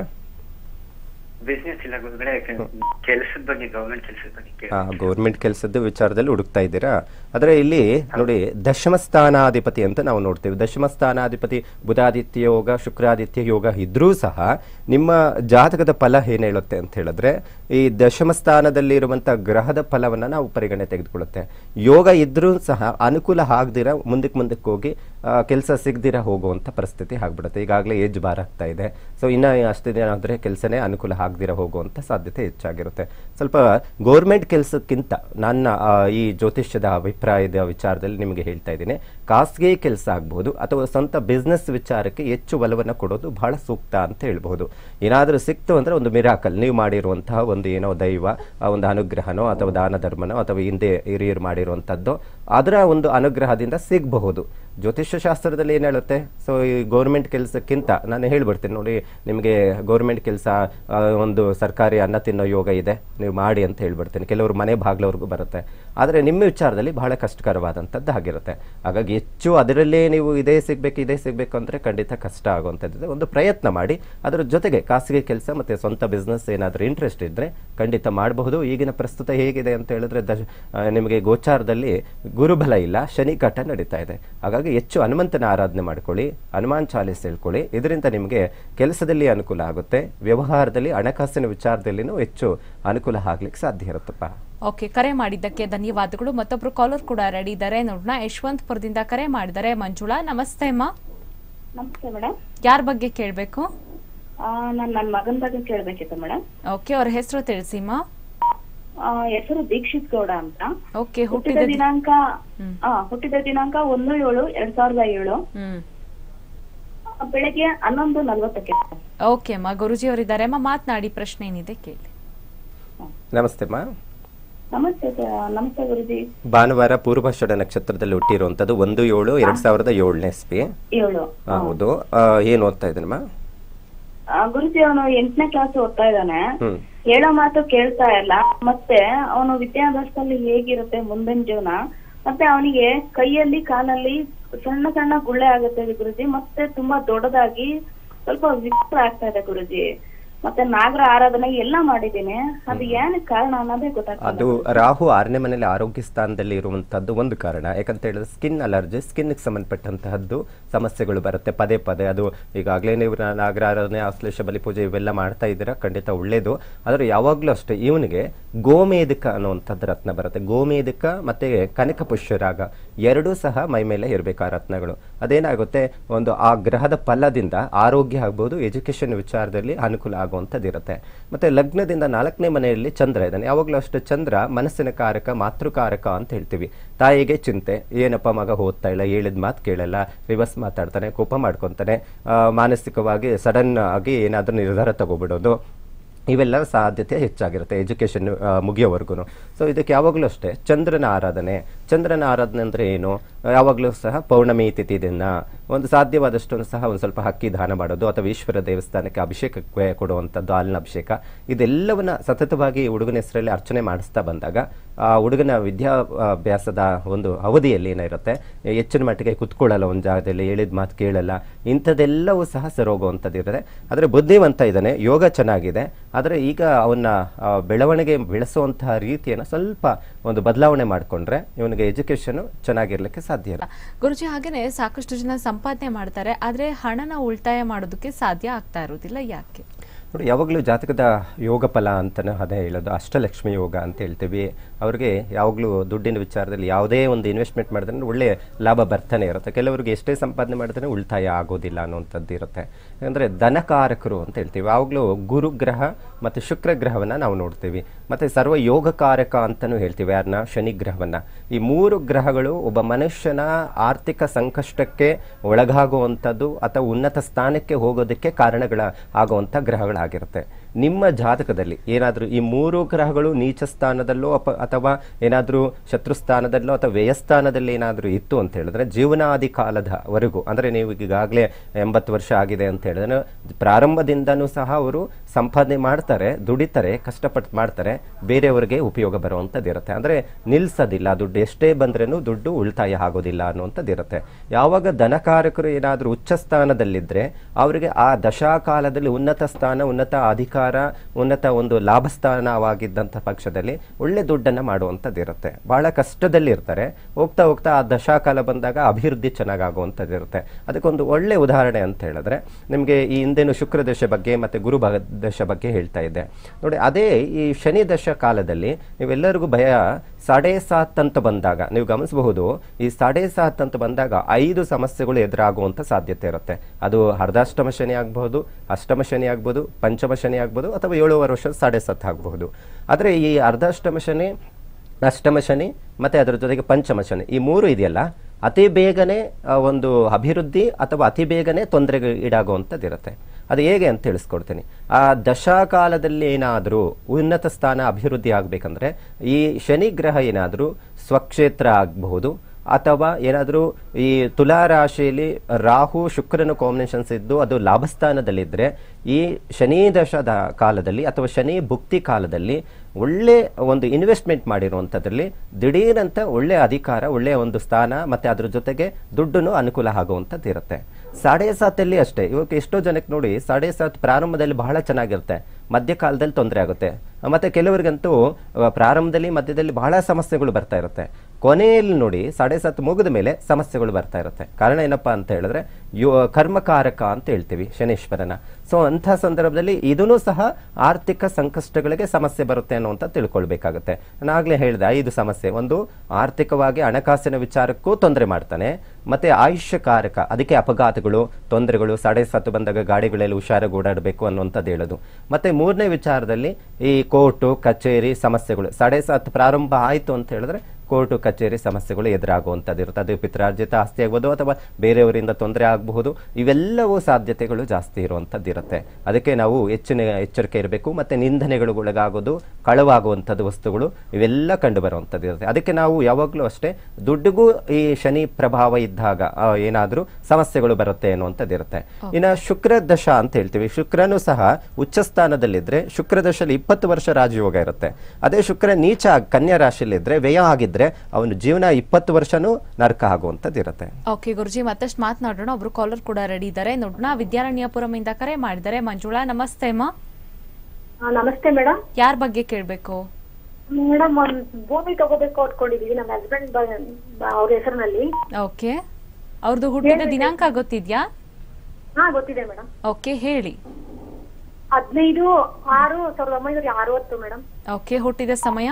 ಬಿಸ್ನೆಸ್ ಇಲ್ಲ ಗುರುಗಳೇ ಕೆಲಸದ ಬಗ್ಗೆ ಗವರ್ಮೆಂಟ್ ಕೆಲಸದ ಬಗ್ಗೆ ಕೇಳಿ ಹಾ ಗೌರ್ಮೆಂಟ್ ಕೆಲಸದ ವಿಚಾರದಲ್ಲಿ ಹುಡುಕ್ತಾ ಇದ್ದೀರಾ ಆದರೆ ಇಲ್ಲಿ ನೋಡಿ ದಶಮ ಸ್ಥಾನಾಧಿಪತಿ ಅಂತ ನಾವು ನೋಡ್ತೇವೆ ದಶಮ ಸ್ಥಾನಾಧಿಪತಿ ಬುಧಾದಿತ್ಯ ಯೋಗ ಶುಕ್ರಾದಿತ್ಯ ಯೋಗ ಇದ್ರೂ ಸಹ ನಿಮ್ಮ ಜಾತಕದ ಫಲ ಏನು ಹೇಳುತ್ತೆ ಅಂತ ಹೇಳಿದ್ರೆ ಈ ದಶಮ ಸ್ಥಾನದಲ್ಲಿರುವಂಥ ಗ್ರಹದ ಫಲವನ್ನು ನಾವು ಪರಿಗಣನೆ ತೆಗೆದುಕೊಳ್ಳುತ್ತೆ ಯೋಗ ಇದ್ರೂ ಸಹ ಅನುಕೂಲ ಆಗದಿರ ಮುಂದಕ್ಕೆ ಮುಂದಕ್ಕೆ ಹೋಗಿ ಕೆಲಸ ಸಿಗದಿರ ಹೋಗುವಂಥ ಪರಿಸ್ಥಿತಿ ಆಗ್ಬಿಡುತ್ತೆ ಈಗಾಗಲೇ ಏಜ್ ಬಾರ್ ಆಗ್ತಾ ಇದೆ ಸೊ ಇನ್ನು ಅಷ್ಟು ದಿನ ಆದರೆ ಕೆಲಸನೇ ಅನುಕೂಲ ಆಗದಿರ ಹೋಗುವಂಥ ಸಾಧ್ಯತೆ ಹೆಚ್ಚಾಗಿರುತ್ತೆ ಸ್ವಲ್ಪ ಗೌರ್ಮೆಂಟ್ ಕೆಲಸಕ್ಕಿಂತ ನನ್ನ ಆ, ಈ ಜ್ಯೋತಿಷ್ಯದ ಅಭಿಪ್ರಾಯದ ವಿಚಾರದಲ್ಲಿ ನಿಮಗೆ ಹೇಳ್ತಾ ಇದ್ದೀನಿ ಖಾಸಗಿ ಕೆಲಸ ಆಗ್ಬೋದು ಅಥವಾ ಸ್ವಂತ ಬಿಸ್ನೆಸ್ ವಿಚಾರಕ್ಕೆ ಹೆಚ್ಚು ಒಲವನ್ನು ಕೊಡೋದು ಬಹಳ ಸೂಕ್ತ ಅಂತ ಹೇಳ್ಬೋದು ಏನಾದರೂ ಸಿಕ್ತು ಅಂದರೆ ಒಂದು ಮಿರಾಕಲ್ ನೀವು ಮಾಡಿರುವಂತಹ ಒಂದು ಏನೋ ದೈವ ಆ ಒಂದು ಅನುಗ್ರಹನೋ ಅಥವಾ ದಾನ ಧರ್ಮನೋ ಅಥವಾ ಹಿಂದೆ ಹಿರಿಯರು ಮಾಡಿರುವಂಥದ್ದು ಅದರ ಒಂದು ಅನುಗ್ರಹದಿಂದ ಸಿಗಬಹುದು ಜ್ಯೋತಿಷ್ಯ ಶಾಸ್ತ್ರದಲ್ಲಿ ಏನು ಹೇಳುತ್ತೆ ಸೊ ಈ ಗೌರ್ಮೆಂಟ್ ಕೆಲಸಕ್ಕಿಂತ ನಾನು ಹೇಳ್ಬಿಡ್ತೀನಿ ನೋಡಿ ನಿಮಗೆ ಗೌರ್ಮೆಂಟ್ ಕೆಲಸ ಒಂದು ಸರ್ಕಾರಿ ಅನ್ನ ತಿನ್ನೋ ಯೋಗ ಇದೆ ನೀವು ಮಾಡಿ ಅಂತ ಹೇಳ್ಬಿಡ್ತೀನಿ ಕೆಲವರು ಮನೆ ಬಾಗ್ಲವ್ರಿಗೂ ಬರುತ್ತೆ ಆದರೆ ನಿಮ್ಮ ವಿಚಾರದಲ್ಲಿ ಬಹಳ ಕಷ್ಟಕರವಾದಂಥದ್ದು ಆಗಿರುತ್ತೆ ಹಾಗಾಗಿ ಹೆಚ್ಚು ಅದರಲ್ಲೇ ನೀವು ಇದೇ ಸಿಗಬೇಕು ಇದೇ ಸಿಗಬೇಕು ಅಂದರೆ ಖಂಡಿತ ಕಷ್ಟ ಆಗುವಂಥದ್ದು ಒಂದು ಪ್ರಯತ್ನ ಮಾಡಿ ಅದರ ಜೊತೆಗೆ ಖಾಸಗಿ ಕೆಲಸ ಮತ್ತು ಸ್ವಂತ ಬಿಸ್ನೆಸ್ ಏನಾದರೂ ಇಂಟ್ರೆಸ್ಟ್ ಇದ್ದರೆ ಖಂಡಿತ ಮಾಡಬಹುದು ಈಗಿನ ಪ್ರಸ್ತುತ ಹೇಗಿದೆ ಅಂತ ಹೇಳಿದ್ರೆ ದಶ ಆ, ನಿಮಗೆ ಗೋಚಾರದಲ್ಲಿ ಗುರುಬಲ ಇಲ್ಲ ಶನಿ ಕಟ ನಡೀತಾ ಇದೆ ಹಾಗಾಗಿ ಹೆಚ್ಚು ಹನುಮಂತನ ಆರಾಧನೆ ಮಾಡ್ಕೊಳ್ಳಿ ಹನುಮಾನ್ ಚಾಲಿಸ್ ಹೇಳ್ಕೊಳ್ಳಿ ಇದರಿಂದ ನಿಮಗೆ ಕೆಲಸದಲ್ಲಿ ಅನುಕೂಲ ಆಗುತ್ತೆ ವ್ಯವಹಾರದಲ್ಲಿ ಹಣಕಾಸಿನ ವಿಚಾರದಲ್ಲಿನೂ ಹೆಚ್ಚು ಅನುಕೂಲ ಆಗ್ಲಿಕ್ಕೆ ಸಾಧ್ಯ ಇರುತ್ತಪ್ಪ ಓಕೆ ಕರೆ ಮಾಡಿದ್ದಕ್ಕೆ ಧನ್ಯವಾದಗಳು ಮತ್ತೊಬ್ರು ಕಾಲರ್ ಕೂಡ ರೆಡಿ ಇದ್ದಾರೆ ನೋಡೋಣ ಯಶವಂತಪುರದಿಂದ ಕರೆ ಮಾಡಿದ್ದಾರೆ ಮಂಜುಳಾ ನಮಸ್ತೆ ಅಮ್ಮ ನಮಸ್ತೆ ಮೇಡಮ್ ಯಾರ ಬಗ್ಗೆ ಕೇಳಬೇಕು ನಾನು ನನ್ನ ಮಗನ ಬಗ್ಗೆ ಕೇಳಬೇಕಿತ್ತು ಮೇಡಮ್ ಓಕೆ ಅವ್ರ ಹೆಸರು ತಿಳಿಸಿ ಅಮ್ಮ ಆ, ಹೆಸರು ದೀಕ್ಷಿತ್ ಗೌಡ ಅಂತ ಓಕೆ ಹುಟ್ಟಿದ ಹುಟ್ಟಿದ ದಿನಾಂಕ ಹ್ಮ್. ಆ, ಹುಟ್ಟಿದ ದಿನಾಂಕ ಒಂದು ಏಳು ಎರಡ್ ಸಾವಿರದ ಏಳು ಹ್ಮ್ ಆ, ಬೆಳಗ್ಗೆ ಹನ್ನೊಂದು ನಲ್ವತ್ತಕ್ಕೆ ಓಕೆ ಅಮ್ಮ ಗುರುಜಿ ಅವರಿದ್ದಾರೆ ಅಮ್ಮ ಮಾತನಾಡಿ ಪ್ರಶ್ನೆ ಏನಿದೆ ಕೇಳಿ ನಮಸ್ತೆ ಅಮ್ಮ ನಮಸ್ತೆ ಸರ್. ನಮಸ್ತೆ ಗುರುಜಿ ಭಾನುವಾರ ಪೂರ್ವಾಷಾಢ ನಕ್ಷತ್ರದಲ್ಲಿ ಹುಟ್ಟಿರುವಂಥದ್ದು ಒಂದು ಏಳು ಎರಡ್ ಸಾವಿರದ ಏಳನೇ ಇಸ್ವಿ ಏಳು ಹೌದು ಆ, ಏನ್ ಓದ್ತಾ ಇದ್ದೀನಮ್ಮ ಆ, ಗುರುಜಿ ಅವನು ಎಂಟನೇ ಕ್ಲಾಸ್ ಓದ್ತಾ ಇದ್ದಾನೆ ಹ್ಮ್ ಹೇಳೋ ಮಾತು ಕೇಳ್ತಾ ಇಲ್ಲ ಮತ್ತೆ ಅವನು ವಿದ್ಯಾಭ್ಯಾಸದಲ್ಲಿ ಹೇಗಿರುತ್ತೆ ಮುಂದಿನ ಜೀವನ ಮತ್ತೆ ಅವನಿಗೆ ಕೈಯಲ್ಲಿ ಕಾಲಲ್ಲಿ ಸಣ್ಣ ಸಣ್ಣ ಗುಳ್ಳೆ ಆಗುತ್ತೆ ಗುರುಜಿ ಮತ್ತೆ ತುಂಬಾ ದೊಡ್ಡದಾಗಿ ಸ್ವಲ್ಪ ವಿಚಿತ್ರ ಆಗ್ತಾ ಇದೆ ಗುರುಜಿ ಮತ್ತೆ ನಾಗರ ಆರಾಧನೆ ಎಲ್ಲ ಮಾಡಿದ್ದೀನಿ ಅದು ಏನಕ್ಕೆ ಕಾರಣ ಅನ್ನೋದೇ ಗೊತ್ತಾಗ್ತದೆ ಅದು ರಾಹು ಆರನೇ ಮನೇಲಿ ಆರೋಗ್ಯ ಸ್ಥಾನದಲ್ಲಿ ಇರುವಂತಹದ್ದು ಒಂದು ಕಾರಣ ಯಾಕಂತ ಹೇಳಿದ್ರೆ ಸ್ಕಿನ್ ಅಲರ್ಜಿ ಸ್ಕಿನ್ಗೆ ಸಂಬಂಧಪಟ್ಟಂತಹದ್ದು ಸಮಸ್ಯೆಗಳು ಬರುತ್ತೆ ಪದೇ ಪದೇ ಅದು ಈಗಾಗಲೇ ನೀವು ನಾ- ನಾಗರಾರಾಧನೆ ಆಶ್ಲೇಷ ಬಲಿ ಪೂಜೆ ಇವೆಲ್ಲ ಮಾಡ್ತಾ ಇದ್ದೀರಾ ಖಂಡಿತ ಒಳ್ಳೇದು ಆದರೆ ಯಾವಾಗಲೂ ಅಷ್ಟೇ ಇವನಿಗೆ ಗೋಮೇದಕ ಅನ್ನುವಂಥದ್ದು ರತ್ನ ಬರುತ್ತೆ ಗೋಮೇದಕ ಮತ್ತೆ ಕನಕ ಪುಷ್ಯರಾಗ ಎರಡೂ ಸಹ ಮೈ ಮೇಲೆ ಇರಬೇಕು ಆ ರತ್ನಗಳು ಅದೇನಾಗುತ್ತೆ ಒಂದು ಆ ಗ್ರಹದ ಫಲದಿಂದ ಆರೋಗ್ಯ ಆಗ್ಬೋದು ಎಜುಕೇಶನ್ ವಿಚಾರದಲ್ಲಿ ಅನುಕೂಲ ಆಗುವಂಥದ್ದು ಇರುತ್ತೆ ಮತ್ತೆ ಲಗ್ನದಿಂದ ನಾಲ್ಕನೇ ಮನೆಯಲ್ಲಿ ಚಂದ್ರ ಇದ್ದಾನೆ ಯಾವಾಗಲೂ ಅಷ್ಟು ಚಂದ್ರ ಮನಸ್ಸಿನ ಕಾರಕ ಮಾತೃಕಾರಕ ಅಂತ ಹೇಳ್ತೀವಿ ತಾಯಿಗೆ ಚಿಂತೆ ಏನಪ್ಪ ಮಗ ಓದ್ತಾ ಇಲ್ಲ ಹೇಳಿದ ಮಾತು ಕೇಳಲ್ಲ ರಿವರ್ಸ್ ಮಾತಾಡ್ತಾನೆ ಕೋಪ ಮಾಡ್ಕೊತಾನೆ ಆ, ಮಾನಸಿಕವಾಗಿ ಸಡನ್ ಆಗಿ ಏನಾದರೂ ನಿರ್ಧಾರ ತಗೋಬಿಡೋದು ಇವೆಲ್ಲ ಸಾಧ್ಯತೆ ಹೆಚ್ಚಾಗಿರುತ್ತೆ ಎಜುಕೇಷನ್ ಮುಗಿಯೋವರೆಗೂ ಸೊ ಇದಕ್ಕೆ ಯಾವಾಗಲೂ ಅಷ್ಟೇ ಚಂದ್ರನ ಆರಾಧನೆ ಚಂದ್ರನ ಆರಾಧನೆ ಅಂದರೆ ಏನು ಯಾವಾಗಲೂ ಸಹ ಪೌರ್ಣಮಿ ತಿಥಿ ದಿನ ಒಂದು ಸಾಧ್ಯವಾದಷ್ಟು ಸಹ ಒಂದು ಸ್ವಲ್ಪ ಹಕ್ಕಿ ದಾನ ಮಾಡೋದು ಅಥವಾ ಈಶ್ವರ ದೇವಸ್ಥಾನಕ್ಕೆ ಅಭಿಷೇಕಕ್ಕೆ ಕೊಡುವಂಥದ್ದು ಹಾಲಿನ ಅಭಿಷೇಕ ಇದೆಲ್ಲವನ್ನ ಸತತವಾಗಿ ಹುಡುಗನ ಹೆಸರಲ್ಲಿ ಅರ್ಚನೆ ಮಾಡಿಸ್ತಾ ಬಂದಾಗ ಆ ಹುಡುಗನ ವಿದ್ಯಾಭ್ಯಾಸದ ಒಂದು ಅವಧಿಯಲ್ಲಿ ಏನಿರುತ್ತೆ ಹೆಚ್ಚಿನ ಮಟ್ಟಿಗೆ ಕುತ್ಕೊಳ್ಳಲ್ಲ ಒಂದು ಜಾಗದಲ್ಲಿ ಹೇಳಿದ ಮಾತು ಕೇಳಲ್ಲ ಇಂಥದ್ದೆಲ್ಲವೂ ಸಹ ಸರೋಗುವಂಥದ್ದು ಇರುತ್ತೆ ಆದರೆ ಬುದ್ಧಿವಂತ ಇದ್ದಾನೆ ಯೋಗ ಚೆನ್ನಾಗಿದೆ ಆದರೆ ಈಗ ಅವನ್ನ ಆ, ಬೆಳವಣಿಗೆ ಬೆಳೆಸುವಂತಹ ರೀತಿಯನ್ನು ಸ್ವಲ್ಪ ಒಂದು ಬದಲಾವಣೆ ಮಾಡಿಕೊಂಡ್ರೆ ಇವನಿಗೆ ಎಜುಕೇಷನ್ ಚೆನ್ನಾಗಿರ್ಲಿಕ್ಕೆ ಸಾಧ್ಯ ಇದೆ ಗುರುಜಿ ಹಾಗೇನೆ ಸಾಕಷ್ಟು ಜನ ಸಂಪಾದನೆ ಮಾಡ್ತಾರೆ ಆದ್ರೆ ಹಣನ ಉಳಿತಾಯ ಮಾಡೋದಕ್ಕೆ ಸಾಧ್ಯ ಆಗ್ತಾ ಇರೋದಿಲ್ಲ ಯಾಕೆ ನೋಡಿ ಯಾವಾಗಲೂ ಜಾತಕದ ಯೋಗ ಫಲ ಅಂತಲೇ ಅದೇ ಹೇಳೋದು ಅಷ್ಟಲಕ್ಷ್ಮಿ ಯೋಗ ಅಂತ ಹೇಳ್ತೀವಿ ಅವ್ರಿಗೆ ಯಾವಾಗಲೂ ದುಡ್ಡಿನ ವಿಚಾರದಲ್ಲಿ ಯಾವುದೇ ಒಂದು ಇನ್ವೆಸ್ಟ್ಮೆಂಟ್ ಮಾಡಿದ್ರೆ ಒಳ್ಳೆ ಲಾಭ ಬರ್ತಾನೆ ಇರುತ್ತೆ ಕೆಲವರಿಗೆ ಎಷ್ಟೇ ಸಂಪಾದನೆ ಮಾಡಿದ್ರೆ ಉಳಿತಾಯ ಆಗೋದಿಲ್ಲ ಅನ್ನುವಂಥದ್ದು ಇರುತ್ತೆ ಅಂದರೆ ಧನಕಾರಕರು ಅಂತ ಹೇಳ್ತೀವಿ ಯಾವಾಗಲೂ ಗುರುಗ್ರಹ ಮತ್ತು ಶುಕ್ರ ಗ್ರಹವನ್ನು ನಾವು ನೋಡ್ತೀವಿ ಮತ್ತು ಸರ್ವ ಯೋಗಕಾರಕ ಅಂತಲೂ ಹೇಳ್ತೀವಿ ಯಾರನ್ನ ಶನಿ ಗ್ರಹವನ್ನು ಈ ಮೂರು ಗ್ರಹಗಳು ಒಬ್ಬ ಮನುಷ್ಯನ ಆರ್ಥಿಕ ಸಂಕಷ್ಟಕ್ಕೆ ಒಳಗಾಗುವಂಥದ್ದು ಅಥವಾ ಉನ್ನತ ಸ್ಥಾನಕ್ಕೆ ಹೋಗೋದಕ್ಕೆ ಕಾರಣಗಳ ಆಗುವಂಥ ಗ್ರಹಗಳಾಗಿರುತ್ತೆ ನಿಮ್ಮ ಜಾತಕದಲ್ಲಿ ಏನಾದರೂ ಈ ಮೂರು ಗ್ರಹಗಳು ನೀಚ ಸ್ಥಾನದಲ್ಲೋ ಅಪ ಅಥವಾ ಏನಾದರೂ ಶತ್ರು ಸ್ಥಾನದಲ್ಲೋ ಅಥವಾ ವ್ಯಯಸ್ಥಾನದಲ್ಲಿ ಏನಾದರೂ ಇತ್ತು ಅಂತ ಹೇಳಿದ್ರೆ ಜೀವನಾದಿ ಕಾಲದವರೆಗೂ ಅಂದರೆ ನೀವು ಈಗಾಗಲೇ ಎಂಬತ್ತು ವರ್ಷ ಆಗಿದೆ ಅಂತ ಹೇಳಿದ್ರೆ ಪ್ರಾರಂಭದಿಂದನೂ ಸಹ ಅವರು ಸಂಪಾದನೆ ಮಾಡ್ತಾರೆ ದುಡಿತಾರೆ ಕಷ್ಟಪಟ್ಟು ಮಾಡ್ತಾರೆ ಬೇರೆಯವರಿಗೆ ಉಪಯೋಗ ಬರುವಂಥದ್ದು ಇರುತ್ತೆ ಅಂದರೆ ನಿಲ್ಲಿಸೋದಿಲ್ಲ ದುಡ್ಡು ಎಷ್ಟೇ ಬಂದ್ರೂ ದುಡ್ಡು ಉಳಿತಾಯ ಆಗೋದಿಲ್ಲ ಅನ್ನುವಂಥದ್ದು ಇರುತ್ತೆ ಯಾವಾಗ ಧನಕಾರಕರು ಏನಾದರೂ ಉಚ್ಚ ಸ್ಥಾನದಲ್ಲಿದ್ದರೆ ಅವರಿಗೆ ಆ ದಶಾಕಾಲದಲ್ಲಿ ಉನ್ನತ ಸ್ಥಾನ ಉನ್ನತ ಅಧಿಕಾರ ಉನ್ನತ ಒಂದು ಲಾಭ ಸ್ಥಾನವಾಗಿದ್ದಂಥ ಪಕ್ಷದಲ್ಲಿ ಒಳ್ಳೆ ದುಡ್ಡನ್ನು ಮಾಡುವಂಥದ್ದು ಇರುತ್ತೆ ಬಹಳ ಕಷ್ಟದಲ್ಲಿ ಇರ್ತಾರೆ ಹೋಗ್ತಾ ಹೋಗ್ತಾ ಆ ದಶಾಕಾಲ ಬಂದಾಗ ಅಭಿವೃದ್ಧಿ ಚೆನ್ನಾಗಾಗುವಂಥದ್ದು ಇರುತ್ತೆ ಅದಕ್ಕೊಂದು ಒಳ್ಳೆ ಉದಾಹರಣೆ ಅಂತ ಹೇಳಿದ್ರೆ ನಿಮಗೆ ಈ ಹಿಂದೆನು ಶುಕ್ರ ದಶ ಬಗ್ಗೆ ಮತ್ತು ಗುರು ಭ- ದಶ ಬಗ್ಗೆ ಹೇಳ್ತಾ ಇದ್ದೆ ನೋಡಿ ಅದೇ ಈ ಶನಿ ದಶ ಕಾಲದಲ್ಲಿ ನೀವೆಲ್ಲರಿಗೂ ಭಯ ಸಾಡೆ ಸಾತ್ ಅಂತ ಬಂದಾಗ ನೀವು ಗಮನಿಸಬಹುದು ಈ ಸಾಡೆ ಸಾತ್ ಅಂತ ಬಂದಾಗ ಐದು ಸಮಸ್ಯೆಗಳು ಎದುರಾಗುವಂಥ ಸಾಧ್ಯತೆ ಇರುತ್ತೆ ಅದು ಅರ್ಧಾಷ್ಟಮ ಶನಿ ಆಗಬಹುದು ಅಷ್ಟಮ ಶನಿ ಆಗ್ಬೋದು ಪಂಚಮ ಶನಿ ಆಗ್ಬೋದು ಅಥವಾ ಏಳುವರೆ ವರ್ಷ ಸಾಡೆ ಸಾತ್ ಆಗಬಹುದು ಆದರೆ ಈ ಅರ್ಧಾಷ್ಟಮ ಶನಿ ಅಷ್ಟಮ ಶನಿ ಮತ್ತು ಅದರ ಜೊತೆಗೆ ಪಂಚಮ ಶನಿ ಈ ಮೂರು ಇದೆಯಲ್ಲ ಅತಿ ಬೇಗನೆ ಆ, ಒಂದು ಅಭಿವೃದ್ಧಿ ಅಥವಾ ಅತಿ ಬೇಗನೆ ತೊಂದರೆಗೆ ಈಡಾಗುವಂಥದ್ದು ಇರುತ್ತೆ ಅದು ಹೇಗೆ ಅಂತ ತಿಳಿಸ್ಕೊಡ್ತೀನಿ ಆ ದಶಾಕಾಲದಲ್ಲಿ ಏನಾದರೂ ಉನ್ನತ ಸ್ಥಾನ ಅಭಿವೃದ್ಧಿ ಆಗಬೇಕಂದ್ರೆ ಈ ಶನಿ ಗ್ರಹ ಏನಾದರೂ ಸ್ವಕ್ಷೇತ್ರ ಆಗಬಹುದು ಅಥವಾ ಏನಾದರೂ ಈ ತುಲಾ ರಾಶಿಯಲ್ಲಿ ರಾಹು ಶುಕ್ರನ ಕಾಂಬಿನೇಷನ್ಸ್ ಇದ್ದು ಅದು ಲಾಭಸ್ಥಾನದಲ್ಲಿದ್ದರೆ ಈ ಶನಿ ದಶದ ಕಾಲದಲ್ಲಿ ಅಥವಾ ಶನಿ ಭುಕ್ತಿ ಕಾಲದಲ್ಲಿ ಒಳ್ಳೆ ಒಂದು ಇನ್ವೆಸ್ಟ್ಮೆಂಟ್ ಮಾಡಿರುವಂಥದ್ರಲ್ಲಿ ದಿಢೀರಂತ ಒಳ್ಳೆ ಅಧಿಕಾರ ಒಳ್ಳೆಯ ಒಂದು ಸ್ಥಾನ ಮತ್ತು ಅದ್ರ ಜೊತೆಗೆ ದುಡ್ಡು ಅನುಕೂಲ ಆಗುವಂಥದ್ದು ಇರುತ್ತೆ ಸಾಡೆ ಸಾತಲ್ಲಿ ಅಷ್ಟೇ ಇವಾಗ ಎಷ್ಟೋ ಜನಕ್ಕೆ ನೋಡಿ ಸಾಡೆ ಸಾತ್ ಪ್ರಾರಂಭದಲ್ಲಿ ಬಹಳ ಚೆನ್ನಾಗಿರುತ್ತೆ ಮಧ್ಯಕಾಲದಲ್ಲಿ ತೊಂದರೆ ಆಗುತ್ತೆ ಮತ್ತು ಕೆಲವರಿಗಂತೂ ಆ, ಪ್ರಾರಂಭದಲ್ಲಿ ಮಧ್ಯದಲ್ಲಿ ಬಹಳ ಸಮಸ್ಯೆಗಳು ಬರ್ತಾ ಇರುತ್ತೆ ಕೊನೆಯಲ್ಲಿ ನೋಡಿ ಸಾಡೆ ಸತ್ತು ಮುಗಿದ ಮೇಲೆ ಸಮಸ್ಯೆಗಳು ಬರ್ತಾ ಇರುತ್ತೆ ಕಾರಣ ಏನಪ್ಪಾ ಅಂತ ಹೇಳಿದ್ರೆ ಯೋ ಕರ್ಮಕಾರಕ ಅಂತ ಹೇಳ್ತೀವಿ ಶನೇಶ್ವರನ ಸೊ ಅಂಥ ಸಂದರ್ಭದಲ್ಲಿ ಇದೂ ಸಹ ಆರ್ಥಿಕ ಸಂಕಷ್ಟಗಳಿಗೆ ಸಮಸ್ಯೆ ಬರುತ್ತೆ ಅನ್ನುವಂತ ತಿಳ್ಕೊಳ್ಬೇಕಾಗುತ್ತೆ ನಾನು ಆಗ್ಲೇ ಹೇಳಿದೆ ಐದು ಸಮಸ್ಯೆ ಒಂದು ಆರ್ಥಿಕವಾಗಿ ಹಣಕಾಸಿನ ವಿಚಾರಕ್ಕೂ ತೊಂದರೆ ಮಾಡ್ತಾನೆ ಮತ್ತೆ ಆಯುಷ್ಯಕಾರಕ ಅದಕ್ಕೆ ಅಪಘಾತಗಳು ತೊಂದರೆಗಳು ಸಾಡೆ ಸತ್ತು ಬಂದಾಗ ಗಾಡಿಗಳಲ್ಲಿ ಹುಷಾರಾಗಿ ಓಡಾಡಬೇಕು ಅನ್ನುವಂಥದ್ದು ಹೇಳೋದು ಮತ್ತೆ ಮೂರನೇ ವಿಚಾರದಲ್ಲಿ ಈ ಕೋರ್ಟು ಕಚೇರಿ ಸಮಸ್ಯೆಗಳು ಸಾಡೆ ಸತ್ತು ಪ್ರಾರಂಭ ಆಯಿತು ಅಂತ ಹೇಳಿದ್ರೆ ಕೋರ್ಟು ಕಚೇರಿ ಸಮಸ್ಯೆಗಳು ಎದುರಾಗುವಂಥದ್ದು ಇರುತ್ತೆ ಅದು ಪಿತ್ರಾರ್ಜಿತ ಆಸ್ತಿ ಆಗ್ಬೋದು ಅಥವಾ ಬೇರೆಯವರಿಂದ ತೊಂದರೆ ಆಗಬಹುದು ಇವೆಲ್ಲವೂ ಸಾಧ್ಯತೆಗಳು ಜಾಸ್ತಿ ಇರುವಂಥದ್ದು ಇರುತ್ತೆ ಅದಕ್ಕೆ ನಾವು ಹೆಚ್ಚಿನ ಎಚ್ಚರಿಕೆ ಇರಬೇಕು ಮತ್ತು ನಿಂದನೆಗಳು ಒಳಗಾಗೋದು ಕಳವಾಗುವಂಥದ್ದು ವಸ್ತುಗಳು ಇವೆಲ್ಲ ಕಂಡು ಬರುವಂಥದ್ದು ಇರುತ್ತೆ ಅದಕ್ಕೆ ನಾವು ಯಾವಾಗಲೂ ಅಷ್ಟೇ ದುಡ್ಡಿಗೂ ಈ ಶನಿ ಪ್ರಭಾವ ಇದ್ದಾಗ ಏನಾದರೂ ಸಮಸ್ಯೆಗಳು ಬರುತ್ತೆ ಅನ್ನುವಂಥದ್ದು ಇರುತ್ತೆ ಇನ್ನು ಶುಕ್ರ ದಶ ಅಂತ ಹೇಳ್ತೀವಿ ಶುಕ್ರನು ಸಹ ಉಚ್ಚ ಸ್ಥಾನದಲ್ಲಿದ್ದರೆ ಶುಕ್ರ ದಶಲ್ಲಿ ಇಪ್ಪತ್ತು ವರ್ಷ ರಾಜಯೋಗ ಇರುತ್ತೆ ಅದೇ ಶುಕ್ರ ನೀಚ ಆಗಿ ಕನ್ಯಾ ರಾಶಿಯಲ್ಲಿದ್ದರೆ ವ್ಯಯ ಆಗಿದ್ದರೆ ಅವನು ಜೀವನ ಇಪ್ಪತ್ತು ವರ್ಷನೂ ನರಕ ಆಗುವಂಥದ್ದು ಇರುತ್ತೆ ಓಕೆ ಗುರುಜಿ ಮತ್ತಷ್ಟು ಮಾತನಾಡೋಣ ಒಬ್ರು ಕಾಲರ್ ಕೂಡ ರೆಡಿ ಇದ್ದಾರೆ ನೋಡೋಣ ವಿದ್ಯಾರಣ್ಯಪುರಂ ಇಂದ ಕರೆ ಮಾಡಿದ್ದಾರೆ ಮಂಜುಳಾ ನಮಸ್ತೆ ಅಮ್ಮ ಆ, ನಮಸ್ತೆ ಮೇಡಮ್ ಯಾರ ಬಗ್ಗೆ ಕೇಳಬೇಕು ಮೇಡಮ್ ಒಂದ್ ಭೂಮಿ ತಗೋಬೇಕು ಅನ್ಕೊಂಡಿದೀವಿ ನಮ್ಮ ಹಸ್ಬೆಂಡ್ ಅವ್ರ ಹೆಸರಿನಲ್ಲಿ ಓಕೆ ಅವ್ರದ್ದು ಹುಟ್ಟಿದ ದಿನಾಂಕ ಗೊತ್ತಿದ್ಯಾ ಹಾ ಗೊತ್ತಿದೆ ಮೇಡಮ್ ಓಕೆ ಹೇಳಿ ಹದಿನೈದು ಆರು ಸಾವಿರದ ಒಂಬೈನೂರ ಅರವತ್ತು ಮೇಡಮ್ ಓಕೆ ಹುಟ್ಟಿದ ಸಮಯ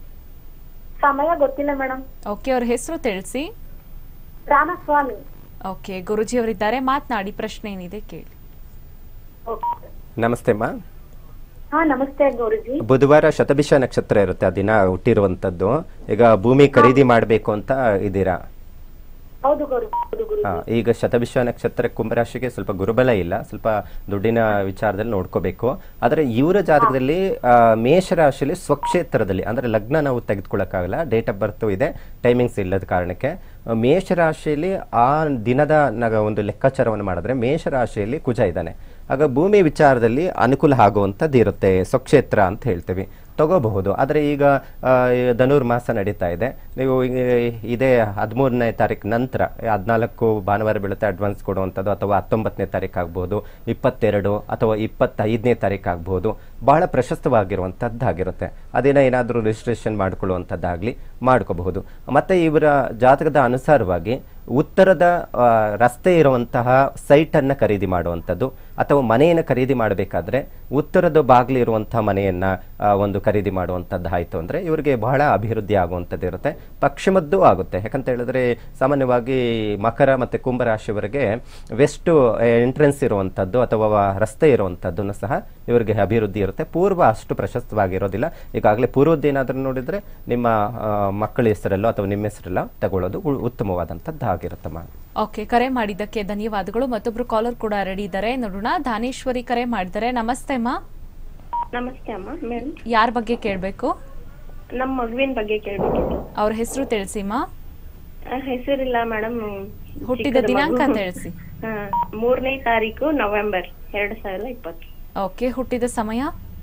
ಸಮಯ ಗೊತ್ತಿಲ್ಲ ಮೇಡಮ್ ಓಕೆ ಅವ್ರ ಹೆಸರು ತಿಳಿಸಿ ರಾಮಸ್ವಾಮಿ ಓಕೆ ಗುರುಜಿ ಅವರಿದ್ದಾರೆ ಮಾತನಾಡಿ ಪ್ರಶ್ನೆ ಏನಿದೆ ಕೇಳಿ ಓಕೆ ನಮಸ್ತೆ ಅಮ್ಮ ಹಾ ನಮಸ್ತೆ ಗುರುಜಿ ಬುಧವಾರ ಶತಭಿಷ ನಕ್ಷತ್ರ ಇರುತ್ತೆ ಆ ದಿನ ಹುಟ್ಟಿರುವಂಥದ್ದು ಈಗ ಭೂಮಿ ಖರೀದಿ ಮಾಡಬೇಕು ಅಂತ ಇದ್ದೀರಾ ಹೌದು ಗುರು ಹೌದು ಗುರು ಆ, ಈಗ ಶತಭಿಷ ನಕ್ಷತ್ರ ಕುಂಭರಾಶಿಗೆ ಸ್ವಲ್ಪ ಗುರುಬಲ ಇಲ್ಲ ಸ್ವಲ್ಪ ದುಡ್ಡಿನ ವಿಚಾರದಲ್ಲಿ ನೋಡ್ಕೋಬೇಕು ಆದರೆ ಇವರ ಜಾತಕದಲ್ಲಿ ಆ, ಮೇಷರಾಶಿಯಲ್ಲಿ ಸ್ವಕ್ಷೇತ್ರದಲ್ಲಿ ಅಂದರೆ ಲಗ್ನ ನಾವು ತೆಗೆದುಕೊಳ್ಳೋಕ್ಕಾಗಲ್ಲ ಡೇಟ್ ಆಫ್ ಬರ್ತು ಇದೆ ಟೈಮಿಂಗ್ಸ್ ಇಲ್ಲದ ಕಾರಣಕ್ಕೆ ಆ, ಮೇಷರಾಶಿಯಲ್ಲಿ ಆ ದಿನದ ನಗ ಒಂದು ಲೆಕ್ಕಾಚಾರವನ್ನು ಮಾಡಿದ್ರೆ ಮೇಷರಾಶಿಯಲ್ಲಿ ಕುಜ ಇದ್ದಾನೆ ಆಗ ಭೂಮಿ ವಿಚಾರದಲ್ಲಿ ಅನುಕೂಲ ಆಗುವಂಥದ್ದು ಇರುತ್ತೆ ಸ್ವಕ್ಷೇತ್ರ ಅಂತ ಹೇಳ್ತೀವಿ ತಗೋಬಹುದು ಆದರೆ ಈಗ ಆ, ಈ ಧನುರ್ಮಾಸ ನಡೀತಾ ಇದೆ ನೀವು ಈ- ಇದೇ ಹದಿಮೂರನೇ ತಾರೀಕು ನಂತರ ಹದಿನಾಲ್ಕು ಭಾನುವಾರ ಬೀಳುತ್ತೆ ಅಡ್ವಾನ್ಸ್ ಕೊಡುವಂಥದ್ದು ಅಥವಾ ಹತ್ತೊಂಬತ್ತನೇ ತಾರೀಕು ಆಗ್ಬೋದು ಇಪ್ಪತ್ತೆರಡು ಅಥವಾ ಇಪ್ಪತ್ತೈದನೇ ತಾರೀಕು ಆಗ್ಬೋದು ಬಹಳ ಪ್ರಶಸ್ತವಾಗಿರುವಂಥದ್ದಾಗಿರುತ್ತೆ ಅದೇನ ಏನಾದರೂ ರಿಜಿಸ್ಟ್ರೇಷನ್ ಮಾಡ್ಕೊಳ್ಳುವಂಥದ್ದಾಗಲಿ ಮಾಡ್ಕೋಬಹುದು ಮತ್ತು ಇವರ ಜಾತಕದ ಅನುಸಾರವಾಗಿ ಉತ್ತರದ ಆ, ರಸ್ತೆ ಇರುವಂತಹ ಸೈಟನ್ನು ಖರೀದಿ ಮಾಡುವಂಥದ್ದು ಅಥವಾ ಮನೆಯನ್ನು ಖರೀದಿ ಮಾಡಬೇಕಾದ್ರೆ ಉತ್ತರದ ಬಾಗಿಲು ಇರುವಂತಹ ಮನೆಯನ್ನು ಒಂದು ಖರೀದಿ ಮಾಡುವಂಥದ್ದು ಆಯಿತು ಅಂದರೆ ಇವರಿಗೆ ಬಹಳ ಅಭಿವೃದ್ಧಿ ಆಗುವಂಥದ್ದು ಇರುತ್ತೆ ಪಶ್ಚಿಮದ್ದು ಆಗುತ್ತೆ ಯಾಕಂತ ಹೇಳಿದ್ರೆ ಸಾಮಾನ್ಯವಾಗಿ ಮಕರ ಮತ್ತು ಕುಂಭರಾಶಿಯವರಿಗೆ ವೆಸ್ಟ್ ಎಂಟ್ರೆನ್ಸ್ ಇರುವಂಥದ್ದು ಅಥವಾ ರಸ್ತೆ ಇರುವಂಥದ್ದನ್ನು ಸಹ ಇವರಿಗೆ ಅಭಿವೃದ್ಧಿ ಇರುತ್ತೆ ಪೂರ್ವ ಅಷ್ಟು ಪ್ರಶಸ್ತವಾಗಿರೋದಿಲ್ಲ ಈಗಾಗಲೇ ಪೂರ್ವದ್ದು ಏನಾದರೂ ನೋಡಿದರೆ ನಿಮ್ಮ ಆ, ಮಕ್ಕಳ ಹೆಸರಲ್ಲೋ ಅಥವಾ ನಿಮ್ಮ ಹೆಸರಲ್ಲೋ ತಗೊಳ್ಳೋದು ಉ- ಉತ್ತಮವಾದಂಥದ್ದು ಆಗಿರುತ್ತಮ್ಮ ಓಕೆ ಕರೆ ಮಾಡಿದ್ದಕ್ಕೆ ಧನ್ಯವಾದಗಳು ಮತ್ತೊಬ್ರು ಕಾಲರ್ ಕೂಡ ರೆಡಿ ಇದ್ದಾರೆ ನೋಡೋಣ ಧಾನೇಶ್ವರಿ ಕರೆ ಮಾಡಿದ್ದಾರೆ ನಮಸ್ತೆ ಅಮ್ಮ ನಮಸ್ತೆ ಅಮ್ಮ ಮೇಡಮ್ ಯಾರ ಬಗ್ಗೆ ಕೇಳಬೇಕು ನಮ್ಮ ಮಗುವಿನ ಬಗ್ಗೆ ಕೇಳ್ಬೇಕಿತ್ತು ಅವ್ರ ಹೆಸರು ತಿಳಿಸಿಮ್ಮ ಆ, ಹೆಸರಿಲ್ಲ ಮೇಡಮ್ ಹುಟ್ಟಿದ ದಿನಾಂಕ ತಿಳಿಸಿ ಮೂರನೇ ತಾರೀಕು ನವೆಂಬರ್ ಎರಡ್ ಸಾವಿರದ ಇಪ್ಪತ್ತು ಓಕೆ ಹುಟ್ಟಿದ ಸಮಯ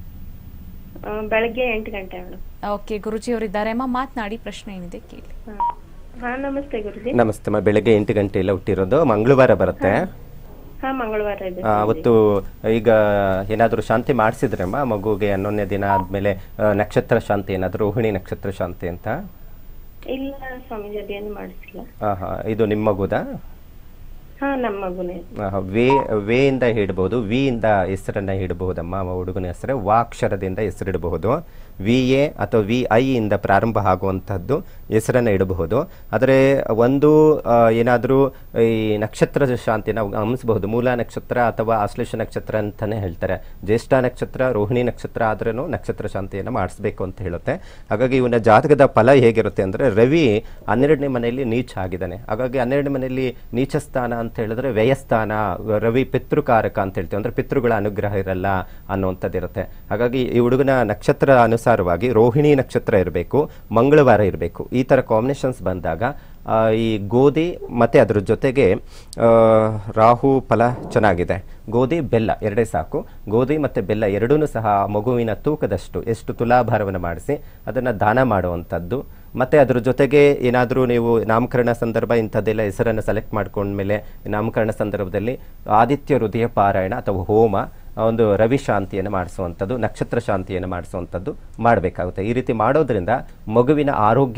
ಆ, ಬೆಳಗ್ಗೆ ಎಂಟು ಗಂಟೆ ಮೇಡಮ್ ಓಕೆ ಗುರುಜಿ ಅವರಿದ್ದಾರೆ ಅಮ್ಮ ಮಾತನಾಡಿ ಪ್ರಶ್ನೆ ಏನಿದೆ ಕೇಳಿ ಹಾ ನಮಸ್ತೆ ಗುರುಜಿ ನಮಸ್ತೆ ಅಮ್ಮ ಬೆಳಗ್ಗೆ ಎಂಟು ಗಂಟೆಲ್ಲ ಹುಟ್ಟಿರೋದು ಮಂಗಳವಾರ ಬರುತ್ತೆ ಹಾ ಮಂಗಳವಾರ ಇದೆ ಆ, ಅವತ್ತು ಈಗ ಏನಾದರೂ ಶಾಂತಿ ಮಾಡಿಸಿದ್ರಮ್ಮ ಮಗುಗೆ ಹನ್ನೊಂದನೇ ದಿನ ಆದಮೇಲೆ ನಕ್ಷತ್ರ ಶಾಂತಿ ಏನಾದರೂ ರೋಹಿಣಿ ನಕ್ಷತ್ರ ಶಾಂತಿ ಅಂತ ಇಲ್ಲ ಸ್ವಾಮೀಜಿ ಅದೇನು ಮಾಡಿಸಿಲ್ಲ ಆ, ಹಾ, ಇದು ನಿಮ್ಮ ಮಗುದಾ ಹಾ ನಮ್ಮ ಮಗುನೇ ಆ, ವೇ ವೇ ಇಂದ ಹಿಡ್ಬೋದು ವಿ ಇಂದ ಹೆಸರನ್ನ ಹಿಡಬಹುದಮ್ಮ ಆ ಹುಡುಗನ ಹೆಸರು ವಾಕ್ಷರದಿಂದ ಹೆಸರಿಡಬಹುದು ವಿ ಎ ಅಥವಾ ವಿ ಐ ಇಂದ ಪ್ರಾರಂಭ ಆಗುವಂತಹದ್ದು ಹೆಸರನ್ನ ಇಡಬಹುದು ಆದರೆ ಒಂದು ಏನಾದರೂ ಈ ನಕ್ಷತ್ರದ ಶಾಂತಿ ನಾವು ಗಮನಿಸಬಹುದು ಮೂಲ ನಕ್ಷತ್ರ ಅಥವಾ ಆಶ್ಲೇಷ ನಕ್ಷತ್ರ ಅಂತಾನೆ ಹೇಳ್ತಾರೆ ಜ್ಯೇಷ್ಠ ನಕ್ಷತ್ರ ರೋಹಿಣಿ ನಕ್ಷತ್ರ ಆದ್ರೂ ನಕ್ಷತ್ರ ಶಾಂತಿಯನ್ನು ಮಾಡಿಸ್ಬೇಕು ಅಂತ ಹೇಳುತ್ತೆ ಹಾಗಾಗಿ ಇವನ ಜಾತಕದ ಫಲ ಹೇಗಿರುತ್ತೆ ಅಂದರೆ ರವಿ ಹನ್ನೆರಡನೇ ಮನೆಯಲ್ಲಿ ನೀಚ ಆಗಿದ್ದಾನೆ ಹಾಗಾಗಿ ಹನ್ನೆರಡನೇ ಮನೆಯಲ್ಲಿ ನೀಚ ಸ್ಥಾನ ಅಂತ ಹೇಳಿದ್ರೆ ವ್ಯಯಸ್ಥಾನ ರವಿ ಪಿತೃಕಾರಕ ಅಂತ ಹೇಳ್ತೀವಿ ಅಂದ್ರೆ ಪಿತೃಗಳ ಅನುಗ್ರಹ ಇರಲ್ಲ ಅನ್ನುವಂಥದ್ದು ಇರುತ್ತೆ ಹಾಗಾಗಿ ಈ ಹುಡುಗನ ನಕ್ಷತ್ರ ಅನುಸಾರವಾಗಿ ರೋಹಿಣಿ ನಕ್ಷತ್ರ ಇರಬೇಕು ಮಂಗಳವಾರ ಇರಬೇಕು ಈ ಥರ ಕಾಂಬಿನೇಷನ್ಸ್ ಬಂದಾಗ ಆ, ಈ ಗೋಧಿ ಮತ್ತು ಅದ್ರ ಜೊತೆಗೆ ಆ, ರಾಹು ಫಲ ಚೆನ್ನಾಗಿದೆ ಗೋಧಿ ಬೆಲ್ಲ ಎರಡೇ ಸಾಕು ಗೋಧಿ ಮತ್ತು ಬೆಲ್ಲ ಎರಡೂ ಸಹ ಆ ಮಗುವಿನ ತೂಕದಷ್ಟು ಎಷ್ಟು ತುಲಾಭಾರವನ್ನು ಮಾಡಿಸಿ ಅದನ್ನು ದಾನ ಮಾಡುವಂಥದ್ದು ಮತ್ತು ಅದ್ರ ಜೊತೆಗೆ ಏನಾದರೂ ನೀವು ನಾಮಕರಣ ಸಂದರ್ಭ ಇಂಥದ್ದೆಲ್ಲ ಹೆಸರನ್ನು ಸೆಲೆಕ್ಟ್ ಮಾಡ್ಕೊಂಡ್ಮೇಲೆ ನಾಮಕರಣ ಸಂದರ್ಭದಲ್ಲಿ ಆದಿತ್ಯ ಹೃದಯ ಪಾರಾಯಣ ಅಥವಾ ಹೋಮ ಆ ಒಂದು ರವಿ ಶಾಂತಿಯನ್ನು ಮಾಡಿಸುವಂಥದ್ದು ನಕ್ಷತ್ರ ಶಾಂತಿಯನ್ನು ಮಾಡಿಸುವಂಥದ್ದು ಮಾಡಬೇಕಾಗುತ್ತೆ ಈ ರೀತಿ ಮಾಡೋದ್ರಿಂದ ಮಗುವಿನ ಆರೋಗ್ಯ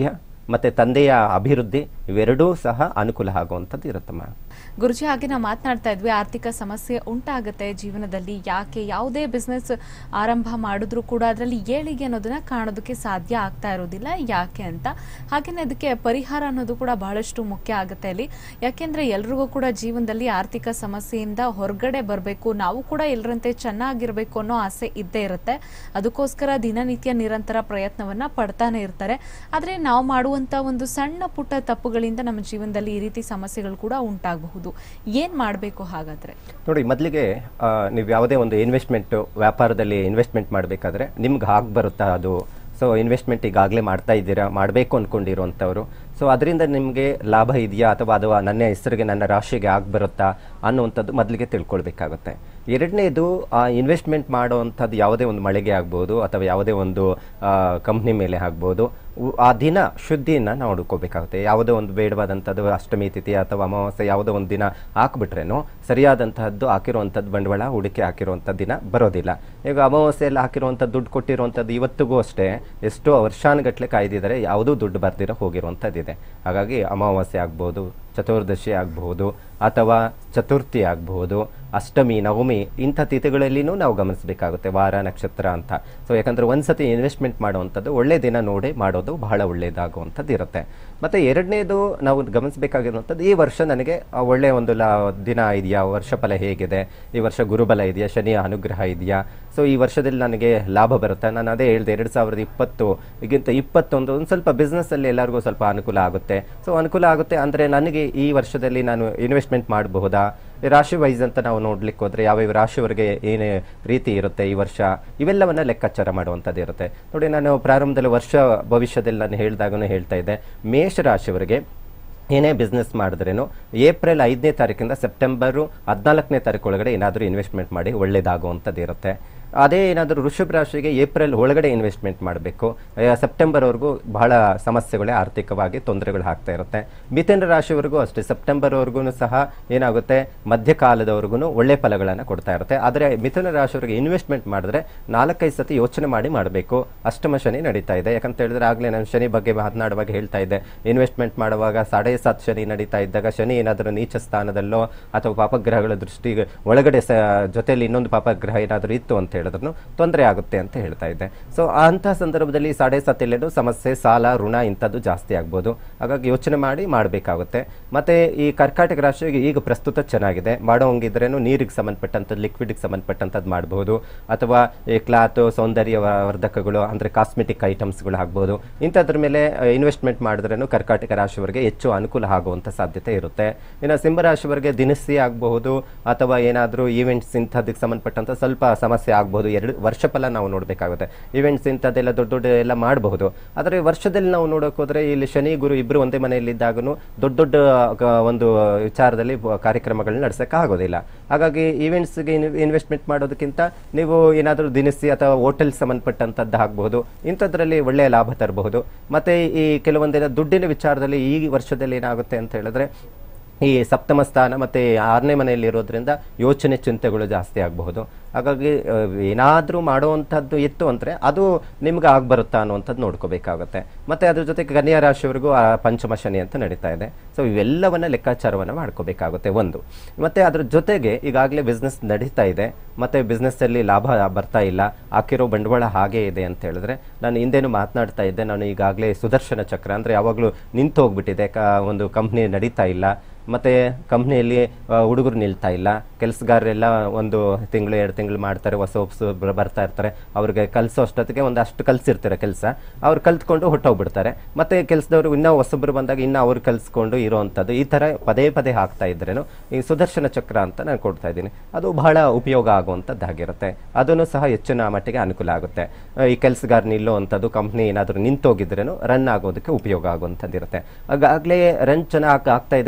ಮತ್ತು ತಂದೆಯ ಅಭಿವೃದ್ಧಿ ಇವೆರಡೂ ಸಹ ಅನುಕೂಲ ಆಗುವಂಥದ್ದು ಇರುತ್ತಮ್ಮ ಗುರುಜಿ ಹಾಗೆ ನಾವು ಮಾತನಾಡ್ತಾ ಇದ್ವಿ ಆರ್ಥಿಕ ಸಮಸ್ಯೆ ಉಂಟಾಗುತ್ತೆ ಜೀವನದಲ್ಲಿ ಯಾಕೆ ಯಾವುದೇ ಬಿಸ್ನೆಸ್ ಆರಂಭ ಮಾಡಿದ್ರು ಕೂಡ ಅದರಲ್ಲಿ ಏಳಿಗೆ ಅನ್ನೋದನ್ನ ಕಾಣೋದಕ್ಕೆ ಸಾಧ್ಯ ಆಗ್ತಾ ಇರೋದಿಲ್ಲ ಯಾಕೆ ಅಂತ ಹಾಗೇನೆ ಅದಕ್ಕೆ ಪರಿಹಾರ ಅನ್ನೋದು ಕೂಡ ಬಹಳಷ್ಟು ಮುಖ್ಯ ಆಗುತ್ತೆ ಅಲ್ಲಿ ಯಾಕೆಂದ್ರೆ ಎಲ್ರಿಗೂ ಕೂಡ ಜೀವನದಲ್ಲಿ ಆರ್ಥಿಕ ಸಮಸ್ಯೆಯಿಂದ ಹೊರಗಡೆ ಬರಬೇಕು ನಾವು ಕೂಡ ಎಲ್ಲರಂತೆ ಚೆನ್ನಾಗಿರ್ಬೇಕು ಅನ್ನೋ ಆಸೆ ಇದ್ದೇ ಇರುತ್ತೆ ಅದಕ್ಕೋಸ್ಕರ ದಿನನಿತ್ಯ ನಿರಂತರ ಪ್ರಯತ್ನವನ್ನ ಪಡ್ತಾನೆ ಇರ್ತಾರೆ ಆದ್ರೆ ನಾವು ಮಾಡುವಂತ ಒಂದು ಸಣ್ಣ ಪುಟ್ಟ ತಪ್ಪುಗಳಿಂದ ನಮ್ಮ ಜೀವನದಲ್ಲಿ ಈ ರೀತಿ ಸಮಸ್ಯೆಗಳು ಕೂಡ ಉಂಟಾಗಬಹುದು ಏನ್ ಮಾಡಬೇಕು ಹಾಗಾದ್ರೆ ನೋಡಿ ಮೊದಲಿಗೆ ನೀವು ಯಾವುದೇ ಒಂದು ಇನ್ವೆಸ್ಟ್ಮೆಂಟು ವ್ಯಾಪಾರದಲ್ಲಿ ಇನ್ವೆಸ್ಟ್ಮೆಂಟ್ ಮಾಡಬೇಕಾದ್ರೆ ನಿಮ್ಗೆ ಆಗಿ ಬರುತ್ತಾ ಅದು ಸೊ ಇನ್ವೆಸ್ಟ್ಮೆಂಟ್ ಈಗಾಗಲೇ ಮಾಡ್ತಾ ಇದ್ದೀರಾ ಮಾಡಬೇಕು ಅಂದ್ಕೊಂಡಿರುವಂಥವ್ರು ಸೊ ಅದರಿಂದ ನಿಮಗೆ ಲಾಭ ಇದೆಯಾ ಅಥವಾ ಅದು ನನ್ನ ಹೆಸರಿಗೆ ನನ್ನ ರಾಶಿಗೆ ಆಗಿ ಬರುತ್ತಾ ಅನ್ನುವಂಥದ್ದು ಮೊದಲಿಗೆ ತಿಳ್ಕೊಳ್ಬೇಕಾಗುತ್ತೆ ಎರಡನೇದು ಆ ಇನ್ವೆಸ್ಟ್ಮೆಂಟ್ ಮಾಡುವಂಥದ್ದು ಯಾವುದೇ ಒಂದು ಮಳೆಗೆ ಆಗ್ಬೋದು ಅಥವಾ ಯಾವುದೇ ಒಂದು ಕಂಪ್ನಿ ಮೇಲೆ ಆಗ್ಬೋದು ಉ- ಆ ದಿನ ಶುದ್ಧಿಯನ್ನು ನಾವು ಹುಡ್ಕೋಬೇಕಾಗುತ್ತೆ ಯಾವುದೋ ಒಂದು ಬೇಡವಾದಂಥದ್ದು ಅಷ್ಟಮಿ ತಿಥಿ ಅಥವಾ ಅಮಾವಾಸ್ಯೆ ಯಾವುದೋ ಒಂದು ದಿನ ಹಾಕ್ಬಿಟ್ರೇನು ಸರಿಯಾದಂತಹದ್ದು ಹಾಕಿರುವಂಥದ್ದು ಬಂಡವಾಳ ಹೂಡಿಕೆ ಹಾಕಿರುವಂಥ ದಿನ ಬರೋದಿಲ್ಲ ಈಗ ಅಮಾವಾಸ್ಯೆಯಲ್ಲಿ ಹಾಕಿರುವಂಥ ದುಡ್ಡು ಕೊಟ್ಟಿರುವಂಥದ್ದು ಇವತ್ತಿಗೂ ಅಷ್ಟೇ ಎಷ್ಟೋ ವರ್ಷಾನುಗಟ್ಟಲೆ ಕಾಯ್ದಿದ್ದಾರೆ ಯಾವುದೂ ದುಡ್ಡು ಬರ್ದಿರೋ ಹೋಗಿರುವಂಥದ್ದಿದೆ ಹಾಗಾಗಿ ಅಮಾವಾಸ್ಯೆ ಆಗ್ಬೋದು ಚತುರ್ದಶಿ ಆಗಬಹುದು ಅಥವಾ ಚತುರ್ಥಿ ಆಗಬಹುದು ಅಷ್ಟಮಿ ನವಮಿ ಇಂಥ ತಿಥಿಗಳಲ್ಲಿನೂ ನಾವು ಗಮನಿಸಬೇಕಾಗುತ್ತೆ ವಾರ ನಕ್ಷತ್ರ ಅಂತ ಸೊ ಯಾಕಂದರೆ ಒಂದ್ಸತಿ ಇನ್ವೆಸ್ಟ್ಮೆಂಟ್ ಮಾಡುವಂಥದ್ದು ಒಳ್ಳೆ ದಿನ ನೋಡಿ ಮಾಡೋದು ಬಹಳ ಒಳ್ಳೆಯದಾಗುವಂಥದ್ದು ಇರುತ್ತೆ ಮತ್ತು ಎರಡನೇದು ನಾವು ಗಮನಿಸಬೇಕಾಗಿರುವಂಥದ್ದು ಈ ವರ್ಷ ನನಗೆ ಆ ಒಳ್ಳೆಯ ಒಂದು ಲಾ ದಿನ ಇದೆಯಾ ವರ್ಷ ಫಲ ಹೇಗಿದೆ ಈ ವರ್ಷ ಗುರುಬಲ ಇದೆಯಾ ಶನಿಯ ಅನುಗ್ರಹ ಇದೆಯಾ ಸೊ ಈ ವರ್ಷದಲ್ಲಿ ನನಗೆ ಲಾಭ ಬರುತ್ತೆ ನಾನು ಅದೇ ಹೇಳಿದೆ ಎರಡು ಸಾವಿರದ ಇಪ್ಪತ್ತು ಈಗಿಂತ ಇಪ್ಪತ್ತೊಂದು ಒಂದು ಸ್ವಲ್ಪ ಬಿಸ್ನೆಸ್ಸಲ್ಲಿ ಎಲ್ಲರಿಗೂ ಸ್ವಲ್ಪ ಅನುಕೂಲ ಆಗುತ್ತೆ ಸೊ ಅನುಕೂಲ ಆಗುತ್ತೆ ಅಂದರೆ ನನಗೆ ಈ ವರ್ಷದಲ್ಲಿ ನಾನು ಇನ್ವೆಸ್ಟ್ಮೆಂಟ್ ಮಾಡಬಹುದಾ ರಾಶಿ ವೈಸ್ ಅಂತ ನಾವು ನೋಡ್ಲಿಕ್ಕೆ ಹೋದ್ರೆ ಯಾವ ರಾಶಿಯವರಿಗೆ ಏನೇ ರೀತಿ ಇರುತ್ತೆ ಈ ವರ್ಷ ಇವೆಲ್ಲವನ್ನ ಲೆಕ್ಕಾಚಾರ ಮಾಡುವಂಥದ್ದು ಇರುತ್ತೆ ನೋಡಿ ನಾನು ಪ್ರಾರಂಭದಲ್ಲಿ ವರ್ಷ ಭವಿಷ್ಯದಲ್ಲಿ ನಾನು ಹೇಳಿದಾಗೂ ಹೇಳ್ತಾ ಇದ್ದೆ ಮೇಷ ರಾಶಿಯವರಿಗೆ ಏನೇ ಬಿಸ್ನೆಸ್ ಮಾಡಿದ್ರೇನು ಏಪ್ರಿಲ್ ಐದನೇ ತಾರೀಕಿಂದ ಸೆಪ್ಟೆಂಬರು ಹದಿನಾಲ್ಕನೇ ತಾರೀಕು ಒಳಗಡೆ ಏನಾದರೂ ಇನ್ವೆಸ್ಟ್ಮೆಂಟ್ ಮಾಡಿ ಒಳ್ಳೇದಾಗುವಂಥದ್ದು ಇರುತ್ತೆ ಅದೇ ಏನಾದರೂ ಋಷಭ ರಾಶಿಗೆ ಏಪ್ರಿಲ್ ಒಳಗಡೆ ಇನ್ವೆಸ್ಟ್ಮೆಂಟ್ ಮಾಡಬೇಕು ಸೆಪ್ಟೆಂಬರ್ವರೆಗೂ ಬಹಳ ಸಮಸ್ಯೆಗಳೇ ಆರ್ಥಿಕವಾಗಿ ತೊಂದರೆಗಳು ಆಗ್ತಾ ಇರುತ್ತೆ ಮಿಥುನ ರಾಶಿವರೆಗೂ ಅಷ್ಟೇ ಸೆಪ್ಟೆಂಬರ್ವರೆಗೂ ಸಹ ಏನಾಗುತ್ತೆ ಮಧ್ಯಕಾಲದವರೆಗೂ ಒಳ್ಳೆ ಫಲಗಳನ್ನು ಕೊಡ್ತಾ ಇರುತ್ತೆ ಆದರೆ ಮಿಥುನ ರಾಶಿಯವರಿಗೆ ಇನ್ವೆಸ್ಟ್ಮೆಂಟ್ ಮಾಡಿದ್ರೆ ನಾಲ್ಕೈದು ಸತಿ ಯೋಚನೆ ಮಾಡಿ ಮಾಡಬೇಕು ಅಷ್ಟಮ ಶನಿ ನಡೀತಾ ಇದೆ ಯಾಕಂತ ಹೇಳಿದ್ರೆ ಆಗಲೇ ನಾನು ಶನಿ ಬಗ್ಗೆ ಮಾತನಾಡುವಾಗ ಹೇಳ್ತಾ ಇದ್ದೆ ಇನ್ವೆಸ್ಟ್ಮೆಂಟ್ ಮಾಡುವಾಗ ಸಾಡೆ ಸಾತ್ ಶನಿ ನಡೀತಾ ಇದ್ದಾಗ ಶನಿ ಏನಾದರೂ ನೀಚ ಸ್ಥಾನದಲ್ಲೋ ಅಥವಾ ಪಾಪಗ್ರಹಗಳ ದೃಷ್ಟಿಗೆ ಒಳಗಡೆ ಸ ಜೊತೆಯಲ್ಲಿ ಇನ್ನೊಂದು ಪಾಪಗ್ರಹ ಏನಾದರೂ ಇತ್ತು ಅಂತ ಹೇಳಿದ್ರು ತೊಂದರೆ ಆಗುತ್ತೆ ಅಂತ ಹೇಳ್ತಾ ಇದ್ದೆ ಸೊ ಅಂಥ ಸಂದರ್ಭದಲ್ಲಿ ಸಾಡೆ ಸತ್ತಲ್ಲೇನು ಸಮಸ್ಯೆ ಸಾಲ ಋಣ ಇಂಥದ್ದು ಜಾಸ್ತಿ ಆಗ್ಬೋದು ಹಾಗಾಗಿ ಯೋಚನೆ ಮಾಡಿ ಮಾಡಬೇಕಾಗುತ್ತೆ ಮತ್ತು ಈ ಕರ್ಕಾಟಕ ರಾಶಿಗೆ ಈಗ ಪ್ರಸ್ತುತ ಚೆನ್ನಾಗಿದೆ ಮಾಡೋಂಗಿದ್ರೇನು ನೀರಿಗೆ ಸಂಬಂಧಪಟ್ಟಂಥದ್ದು ಲಿಕ್ವಿಡ್ಗೆ ಸಂಬಂಧಪಟ್ಟಂಥದ್ದು ಮಾಡ್ಬೋದು ಅಥವಾ ಈ ಕ್ಲಾತು ಸೌಂದರ್ಯ ವ- ವರ್ಧಕಗಳು ಅಂದರೆ ಕಾಸ್ಮೆಟಿಕ್ ಐಟಮ್ಸ್ಗಳು ಆಗ್ಬೋದು ಇಂಥದ್ರ ಮೇಲೆ ಇನ್ವೆಸ್ಟ್ಮೆಂಟ್ ಮಾಡಿದ್ರೇನು ಕರ್ಕಾಟಕ ರಾಶಿಯವರಿಗೆ ಹೆಚ್ಚು ಅನುಕೂಲ ಆಗುವಂಥ ಸಾಧ್ಯತೆ ಇರುತ್ತೆ ಇನ್ನು ಸಿಂಹರಾಶಿಯವರಿಗೆ ದಿನಸಿ ಆಗಬಹುದು ಅಥವಾ ಏನಾದರೂ ಈವೆಂಟ್ಸ್ ಇಂಥದ್ದಕ್ಕೆ ಸಂಬಂಧಪಟ್ಟಂಥ ಸ್ವಲ್ಪ ಸಮಸ್ಯೆ ಆಗ್ಬೋದು ಎರಡು ವರ್ಷ ಫಲ ನಾವು ನೋಡಬೇಕಾಗುತ್ತೆ ಈವೆಂಟ್ಸ್ ಇಂಥದ್ದೆಲ್ಲ ದೊಡ್ಡ ದೊಡ್ಡ ಎಲ್ಲ ಮಾಡಬಹುದು ಆದರೆ ವರ್ಷದಲ್ಲಿ ನಾವು ನೋಡೋಕೆ ಹೋದರೆ ಇಲ್ಲಿ ಶನಿ ಗುರು ಇಬ್ಬರು ಒಂದೇ ಮನೆಯಲ್ಲಿದ್ದಾಗೂ ದೊಡ್ಡ ದೊಡ್ಡ ಕ- ಒಂದು ವಿಚಾರದಲ್ಲಿ ಬ- ಕಾರ್ಯಕ್ರಮಗಳನ್ನ ನಡೆಸೋಕೆ ಆಗೋದಿಲ್ಲ ಹಾಗಾಗಿ ಈವೆಂಟ್ಸ್ಗೆ ಇನ್ವೆಸ್ಟ್ಮೆಂಟ್ ಮಾಡೋದಕ್ಕಿಂತ ನೀವು ಏನಾದರೂ ದಿನಸಿ ಅಥವಾ ಹೋಟೆಲ್ ಸಂಬಂಧಪಟ್ಟಂಥದ್ದು ಆಗ್ಬಹುದು ಇಂಥದ್ರಲ್ಲಿ ಒಳ್ಳೆಯ ಲಾಭ ತರಬಹುದು ಮತ್ತು ಈ ಕೆಲವೊಂದಿನ ದುಡ್ಡಿನ ವಿಚಾರದಲ್ಲಿ ಈ ವರ್ಷದಲ್ಲಿ ಏನಾಗುತ್ತೆ ಅಂತ ಹೇಳಿದ್ರೆ ಈ ಸಪ್ತಮ ಸ್ಥಾನ ಮತ್ತು ಆರನೇ ಮನೆಯಲ್ಲಿ ಇರೋದ್ರಿಂದ ಯೋಚನೆ ಚಿಂತೆಗಳು ಜಾಸ್ತಿ ಆಗಬಹುದು ಹಾಗಾಗಿ ಏನಾದರೂ ಮಾಡುವಂಥದ್ದು ಇತ್ತು ಅಂದರೆ ಅದು ನಿಮ್ಗೆ ಆಗ್ಬರುತ್ತಾ ಅನ್ನುವಂಥದ್ದು ನೋಡ್ಕೋಬೇಕಾಗುತ್ತೆ ಮತ್ತು ಅದ್ರ ಜೊತೆ ಕನ್ಯಾ ರಾಶಿಯವರೆಗೂ ಆ ಪಂಚಮ ಶನಿ ಅಂತ ನಡೀತಾ ಇದೆ ಸೊ ಇವೆಲ್ಲವನ್ನ ಲೆಕ್ಕಾಚಾರವನ್ನು ಮಾಡ್ಕೋಬೇಕಾಗುತ್ತೆ ಒಂದು ಮತ್ತು ಅದ್ರ ಜೊತೆಗೆ ಈಗಾಗಲೇ ಬಿಸ್ನೆಸ್ ನಡೀತಾ ಇದೆ ಮತ್ತು ಬಿಸ್ನೆಸ್ಸಲ್ಲಿ ಲಾಭ ಬರ್ತಾ ಇಲ್ಲ ಹಾಕಿರೋ ಬಂಡವಾಳ ಹಾಗೇ ಇದೆ ಅಂತ ಹೇಳಿದ್ರೆ ನಾನು ಹಿಂದೇನು ಮಾತನಾಡ್ತಾ ಇದ್ದೆ ನಾನು ಈಗಾಗಲೇ ಸುದರ್ಶನ ಚಕ್ರ ಅಂದರೆ ಯಾವಾಗಲೂ ನಿಂತು ಹೋಗ್ಬಿಟ್ಟಿದೆ ಕ ಒಂದು ಕಂಪ್ನಿ ನಡೀತಾ ಇಲ್ಲ ಮತ್ತು ಕಂಪ್ನಿಯಲ್ಲಿ ಹುಡುಗರು ನಿಲ್ತಾ ಇಲ್ಲ ಕೆಲಸಗಾರರೆಲ್ಲ ಒಂದು ತಿಂಗಳು ಎರಡು ತಿಂಗಳು ಮಾಡ್ತಾರೆ ಹೊಸ ಹೊಸ ಬರ್ತಾ ಇರ್ತಾರೆ ಅವ್ರಿಗೆ ಕಲಿಸೋ ಅಷ್ಟೊತ್ತಿಗೆ ಒಂದು ಅಷ್ಟು ಕಲಿಸಿರ್ತಾರೆ ಕೆಲಸ ಅವ್ರು ಕಲ್ತ್ಕೊಂಡು ಹೊಟ್ಟೋಗ್ಬಿಡ್ತಾರೆ ಮತ್ತು ಕೆಲಸದವರು ಇನ್ನೂ ಹೊಸಬ್ರು ಬಂದಾಗ ಇನ್ನೂ ಅವ್ರು ಕಲಿಸ್ಕೊಂಡು ಇರೋವಂಥದ್ದು ಈ ಥರ ಪದೇ ಪದೇ ಆಗ್ತಾ ಇದ್ರೇನು ಈ ಸುದರ್ಶನ ಚಕ್ರ ಅಂತ ನಾನು ಕೊಡ್ತಾ ಇದ್ದೀನಿ ಅದು ಬಹಳ ಉಪಯೋಗ ಆಗುವಂಥದ್ದಾಗಿರುತ್ತೆ ಅದನ್ನು ಸಹ ಹೆಚ್ಚಿನ ಮಟ್ಟಿಗೆ ಅನುಕೂಲ ಆಗುತ್ತೆ ಆ, ಈ ಕೆಲಸಗಾರ ನಿಲ್ಲುವಂಥದ್ದು ಕಂಪ್ನಿ ಏನಾದರೂ ನಿಂತೋಗಿದ್ರೇನು ರನ್ ಆಗೋದಕ್ಕೆ ಉಪಯೋಗ ಆಗುವಂಥದ್ದು ಇರುತ್ತೆ ಆಗಾಗಲೇ ರನ್ ಚೆನ್ನಾಗಿ ಆಗ್ತಾ ಇದೆ ಬಿಸ್ನೆಸ್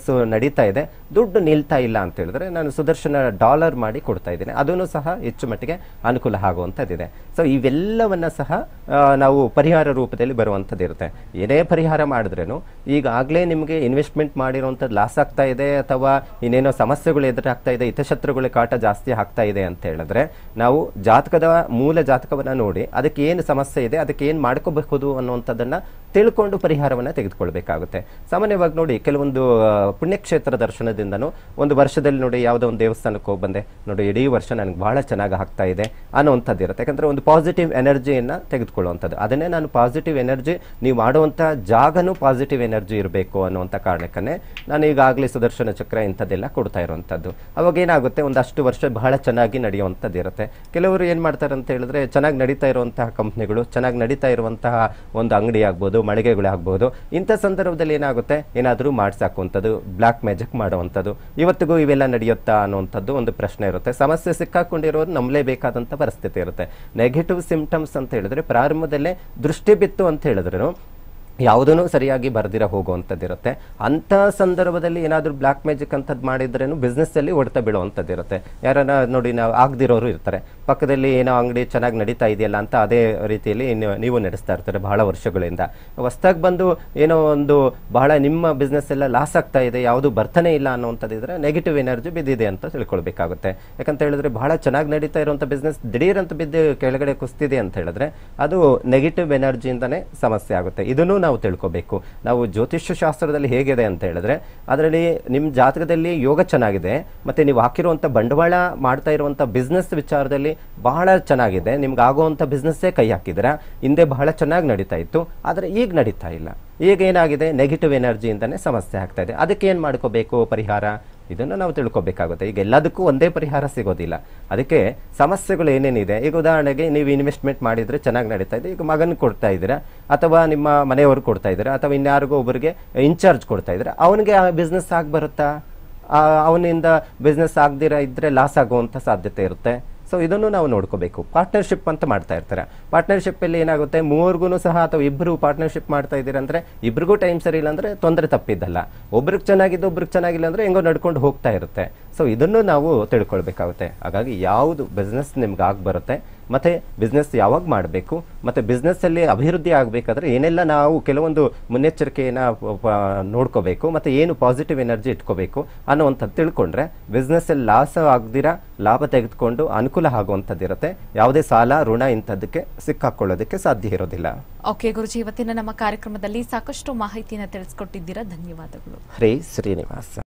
ಬಿಸ್ನೆಸ್ಸು ನಡೀತಾ ಇದೆ ದುಡ್ಡು ನಿಲ್ತಾ ಇಲ್ಲ ಅಂತ ಹೇಳಿದ್ರೆ ನಾನು ಸುದರ್ಶನ ಡಾಲರ್ ಮಾಡಿ ಕೊಡ್ತಾ ಇದ್ದೀನಿ ಅದನ್ನು ಸಹ ಹೆಚ್ಚು ಮಟ್ಟಿಗೆ ಅನುಕೂಲ ಆಗುವಂಥದ್ದಿದೆ ಸೊ ಇವೆಲ್ಲವನ್ನ ಸಹ ಆ, ನಾವು ಪರಿಹಾರ ರೂಪದಲ್ಲಿ ಬರುವಂಥದ್ದು ಇರುತ್ತೆ ಏನೇ ಪರಿಹಾರ ಮಾಡಿದ್ರೇನು ಈಗಾಗಲೇ ನಿಮಗೆ ಇನ್ವೆಸ್ಟ್ಮೆಂಟ್ ಮಾಡಿರುವಂಥದ್ದು ಲಾಸ್ ಆಗ್ತಾ ಇದೆ ಅಥವಾ ಇನ್ನೇನೋ ಸಮಸ್ಯೆಗಳು ಎದುರಾಗ್ತಾ ಇದೆ ಹಿತಶತ್ರುಗಳ ಕಾಟ ಜಾಸ್ತಿ ಆಗ್ತಾ ಇದೆ ಅಂತ ಹೇಳಿದ್ರೆ ನಾವು ಜಾತಕದ ಮೂಲ ಜಾತಕವನ್ನ ನೋಡಿ ಅದಕ್ಕೆ ಏನು ಸಮಸ್ಯೆ ಇದೆ ಅದಕ್ಕೆ ಏನು ಮಾಡ್ಕೋಬಹುದು ಅನ್ನುವಂಥದ್ದನ್ನ ತಿಳ್ಕೊಂಡು ಪರಿಹಾರವನ್ನ ತೆಗೆದುಕೊಳ್ಬೇಕಾಗುತ್ತೆ ಸಾಮಾನ್ಯವಾಗಿ ನೋಡಿ ಕೆಲವೊಂದು ಆ, ಪುಣ್ಯಕ್ಷೇತ್ರ ದರ್ಶನದಿಂದನೂ ಒಂದು ವರ್ಷದಲ್ಲಿ ನೋಡಿ ಯಾವುದೋ ಒಂದು ದೇವಸ್ಥಾನಕ್ಕೆ ಹೋಗಿ ಬಂದೆ ನೋಡಿ ಇಡೀ ವರ್ಷ ನನಗೆ ಬಹಳ ಚೆನ್ನಾಗಿ ಆಗ್ತಾ ಇದೆ ಅನ್ನೋವಂಥದ್ದು ಇರುತ್ತೆ ಯಾಕಂದ್ರೆ ಒಂದು ಪಾಸಿಟಿವ್ ಎನರ್ಜಿಯನ್ನ ತೆಗೆದುಕೊಳ್ಳುವಂಥದ್ದು ಅದನ್ನೇ ನಾನು ಪಾಸಿಟಿವ್ ಎನರ್ಜಿ ನೀವು ಮಾಡುವಂಥ ಜಾಗನೂ ಪಾಸಿಟಿವ್ ಎನರ್ಜಿ ಇರಬೇಕು ಅನ್ನುವಂಥ ಕಾರಣಕ್ಕೇ ನಾನು ಈಗಾಗಲೇ ಸುದರ್ಶನ ಚಕ್ರ ಇಂಥದ್ದೆಲ್ಲ ಕೊಡ್ತಾ ಇರುವಂಥದ್ದು ಅವಾಗ ಏನಾಗುತ್ತೆ ಒಂದಷ್ಟು ವರ್ಷ ಬಹಳ ಚೆನ್ನಾಗಿ ನಡೆಯುವಂಥದ್ದು ಇರುತ್ತೆ ಕೆಲವರು ಏನು ಮಾಡ್ತಾರೆ ಅಂತ ಹೇಳಿದ್ರೆ ಚೆನ್ನಾಗಿ ನಡೀತಾ ಇರುವಂತಹ ಕಂಪ್ನಿಗಳು ಚೆನ್ನಾಗಿ ನಡೀತಾ ಇರುವಂತಹ ಒಂದು ಅಂಗಡಿ ಆಗ್ಬೋದು ಮಳಿಗೆಗಳು ಆಗ್ಬೋದು ಇಂಥ ಸಂದರ್ಭದಲ್ಲಿ ಏನಾಗುತ್ತೆ ಏನಾದರೂ ಮಾಡ್ಸಾಕುವಂಥದ್ದು ಬ್ಲ್ಯಾಕ್ ಮ್ಯಾಜಿಕ್ ಮಾಡುವಂಥದ್ದು ಇವತ್ತಿಗೂ ಇವೆಲ್ಲ ನಡೆಯುತ್ತಾ ಅನ್ನುವಂಥದ್ದು ಒಂದು ಪ್ರಶ್ನೆ ಇರುತ್ತೆ ಸಮಸ್ಯೆ ಸಿಕ್ಕಾಕೊಂಡಿರೋರು ನಂಬಲೇಬೇಕಾದಂಥ ಪರಿಸ್ಥಿತಿ ಇರುತ್ತೆ ನೆಗೆಟಿವ್ ಸಿಂಪ್ಟಮ್ಸ್ ಅಂತ ಹೇಳಿದ್ರೆ ಪ್ರಾರಂಭದಲ್ಲೇ ದೃಷ್ಟಿ ಬಿತ್ತು ಅಂತ ಹೇಳಿದ್ರು ಯಾವುದೂ ಸರಿಯಾಗಿ ಬರ್ದಿರ ಹೋಗುವಂಥದ್ದಿರುತ್ತೆ ಅಂಥ ಸಂದರ್ಭದಲ್ಲಿ ಏನಾದರೂ ಬ್ಲ್ಯಾಕ್ ಮ್ಯಾಜಿಕ್ ಅಂಥದ್ದು ಮಾಡಿದ್ರೇನು ಬಿಸ್ನೆಸ್ಸಲ್ಲಿ ಹೊಡೆತ ಬೀಳುವಂಥದ್ದು ಇರುತ್ತೆ ಯಾರನ್ನ ನೋಡಿ ನಾವು ಆಗದಿರೋರು ಇರ್ತಾರೆ ಪಕ್ಕದಲ್ಲಿ ಏನೋ ಅಂಗಡಿ ಚೆನ್ನಾಗಿ ನಡೀತಾ ಇದೆಯಲ್ಲ ಅಂತ ಅದೇ ರೀತಿಯಲ್ಲಿ ನೀವು- ನೀವು ನಡೆಸ್ತಾ ಇರ್ತಾರೆ ಬಹಳ ವರ್ಷಗಳಿಂದ ಹೊಸ್ದಾಗಿ ಬಂದು ಏನೋ ಒಂದು ಬಹಳ ನಿಮ್ಮ ಬಿಸ್ನೆಸ್ ಎಲ್ಲ ಲಾಸ್ ಆಗ್ತಾ ಇದೆ ಯಾವುದು ಬರ್ತಾನೆ ಇಲ್ಲ ಅನ್ನೋವಂಥದ್ದಿದ್ರೆ ನೆಗೆಟಿವ್ ಎನರ್ಜಿ ಬಿದ್ದಿದೆ ಅಂತ ತಿಳ್ಕೊಳ್ಬೇಕಾಗುತ್ತೆ ಯಾಕಂತ ಹೇಳಿದ್ರೆ ಬಹಳ ಚೆನ್ನಾಗಿ ನಡೀತಾ ಇರುವಂಥ ಬಿಸ್ನೆಸ್ ದಿಢೀರ್ ಅಂತ ಬಿದ್ದು ಕೆಳಗಡೆ ಕುಸ್ತಿದೆ ಅಂತ ಹೇಳಿದ್ರೆ ಅದು ನೆಗೆಟಿವ್ ಎನರ್ಜಿಯಿಂದನೇ ಸಮಸ್ಯೆ ಆಗುತ್ತೆ ಇದನ್ನು ನಾವು ತಿಳ್ಕೊಬೇಕು ನಾವು ಜ್ಯೋತಿಷ್ಯ ಶಾಸ್ತ್ರದಲ್ಲಿ ಹೇಗಿದೆ ಅಂತ ಹೇಳಿದ್ರೆ ಅದರಲ್ಲಿ ನಿಮ್ಮ ಜಾತಕದಲ್ಲಿ ಯೋಗ ಚೆನ್ನಾಗಿದೆ ಮತ್ತೆ ನೀವು ಹಾಕಿರುವಂಥ ಬಂಡವಾಳ ಮಾಡ್ತಾ ಇರುವಂಥ ಬಿಸ್ನೆಸ್ ವಿಚಾರದಲ್ಲಿ ಬಹಳ ಚೆನ್ನಾಗಿದೆ ನಿಮ್ಗೆ ಆಗುವಂಥ ಬಿಸ್ನೆಸ್ಸೇ ಕೈ ಹಾಕಿದ್ರೆ ಹಿಂದೆ ಬಹಳ ಚೆನ್ನಾಗಿ ನಡೀತಾ ಇತ್ತು ಆದರೆ ಈಗ ನಡೀತಾ ಇಲ್ಲ ಈಗ ಏನಾಗಿದೆ ನೆಗೆಟಿವ್ ಎನರ್ಜಿಯಿಂದನೇ ಸಮಸ್ಯೆ ಆಗ್ತಾ ಇದೆ ಅದಕ್ಕೆ ಏನು ಮಾಡ್ಕೋಬೇಕು ಪರಿಹಾರ ಇದನ್ನು ನಾವು ತಿಳ್ಕೊಬೇಕಾಗುತ್ತೆ ಈಗ ಎಲ್ಲದಕ್ಕೂ ಒಂದೇ ಪರಿಹಾರ ಸಿಗೋದಿಲ್ಲ ಅದಕ್ಕೆ ಸಮಸ್ಯೆಗಳು ಏನೇನಿದೆ ಈಗ ಉದಾಹರಣೆಗೆ ನೀವು ಇನ್ವೆಸ್ಟ್ಮೆಂಟ್ ಮಾಡಿದ್ರೆ ಚೆನ್ನಾಗಿ ನಡೀತಾ ಇದೆ ಈಗ ಮಗನ ಕೊಡ್ತಾ ಇದ್ದೀರಾ ಅಥವಾ ನಿಮ್ಮ ಮನೆಯವರು ಕೊಡ್ತಾ ಇದ್ದೀರಾ ಅಥವಾ ಇನ್ಯಾರಿಗೋ ಒಬ್ಬರಿಗೆ ಇನ್ಚಾರ್ಜ್ ಕೊಡ್ತಾ ಇದ್ದೀರಾ ಅವನಿಗೆ ಆ ಬಿಸ್ನೆಸ್ ಆಗಿ ಬರುತ್ತಾ ಆ, ಅವನಿಂದ ಬಿಸ್ನೆಸ್ ಆಗದಿರ ಇದ್ರೆ ಲಾಸ್ ಆಗುವಂಥ ಸಾಧ್ಯತೆ ಇರುತ್ತೆ ಸೊ ಇದನ್ನು ನಾವು ನೋಡ್ಕೋಬೇಕು ಪಾರ್ಟ್ನರ್ಶಿಪ್ ಅಂತ ಮಾಡ್ತಾ ಇರ್ತಾರೆ ಪಾರ್ಟ್ನರ್ಶಿಪ್ ಅಲ್ಲಿ ಏನಾಗುತ್ತೆ ಮೂವರ್ಗು ಸಹ ಅಥವಾ ಇಬ್ಬರು ಪಾರ್ಟ್ನರ್ಶಿಪ್ ಮಾಡ್ತಾ ಇದ್ದೀರಾ ಅಂದ್ರೆ ಇಬ್ರಿಗೂ ಟೈಮ್ ಸರಿ ಇಲ್ಲ ಅಂದ್ರೆ ತೊಂದರೆ ತಪ್ಪಿದ್ದಲ್ಲ ಒಬ್ರಿಗೆ ಚೆನ್ನಾಗಿದ್ದು ಒಬ್ರಿಗೆ ಚೆನ್ನಾಗಿಲ್ಲ ಅಂದ್ರೆ ಹೆಂಗೋ ನಡ್ಕೊಂಡು ಹೋಗ್ತಾ ಇರುತ್ತೆ ಸೊ ಇದನ್ನು ನಾವು ತಿಳ್ಕೊಳ್ಬೇಕಾಗುತ್ತೆ ಹಾಗಾಗಿ ಯಾವುದು ಬಿಸ್ನೆಸ್ ನಿಮ್ಗೆ ಆಗಿ ಬರುತ್ತೆ ಮತ್ತೆ ಬಿಸ್ನೆಸ್ ಯಾವಾಗ ಮಾಡಬೇಕು ಮತ್ತೆ business ಅಲ್ಲಿ ಅಭಿವೃದ್ಧಿ ಆಗಬೇಕಾದ್ರೆ ಏನೆಲ್ಲ ನಾವು ಕೆಲವೊಂದು ಮುನ್ನೆಚ್ಚರಿಕೆಯನ್ನ ಪ- ಪ- ನೋಡ್ಕೋಬೇಕು ಮತ್ತೆ ಏನು ಪಾಸಿಟಿವ್ ಎನರ್ಜಿ ಇಟ್ಕೋಬೇಕು ಅನ್ನುವಂಥದ್ದು ತಿಳ್ಕೊಂಡ್ರೆ business ಅಲ್ಲಿ ಲಾಸ್ ಆಗದಿರ ಲಾಭ ತೆಗೆದುಕೊಂಡು ಅನುಕೂಲ ಆಗುವಂಥದ್ದಿರುತ್ತೆ ಯಾವುದೇ ಸಾಲ ಋಣ ಇಂಥದ್ದಕ್ಕೆ ಸಿಕ್ಕಾಕೊಳ್ಳೋದಕ್ಕೆ ಸಾಧ್ಯ ಇರೋದಿಲ್ಲ ಓಕೆ ಗುರುಜಿ ಇವತ್ತಿನ ನಮ್ಮ ಕಾರ್ಯಕ್ರಮದಲ್ಲಿ ಸಾಕಷ್ಟು ಮಾಹಿತಿನ ತಿಳಿಸ್ಕೊಟ್ಟಿದ್ದೀರಾ ಧನ್ಯವಾದಗಳು ಹರೇ ಶ್ರೀನಿವಾಸ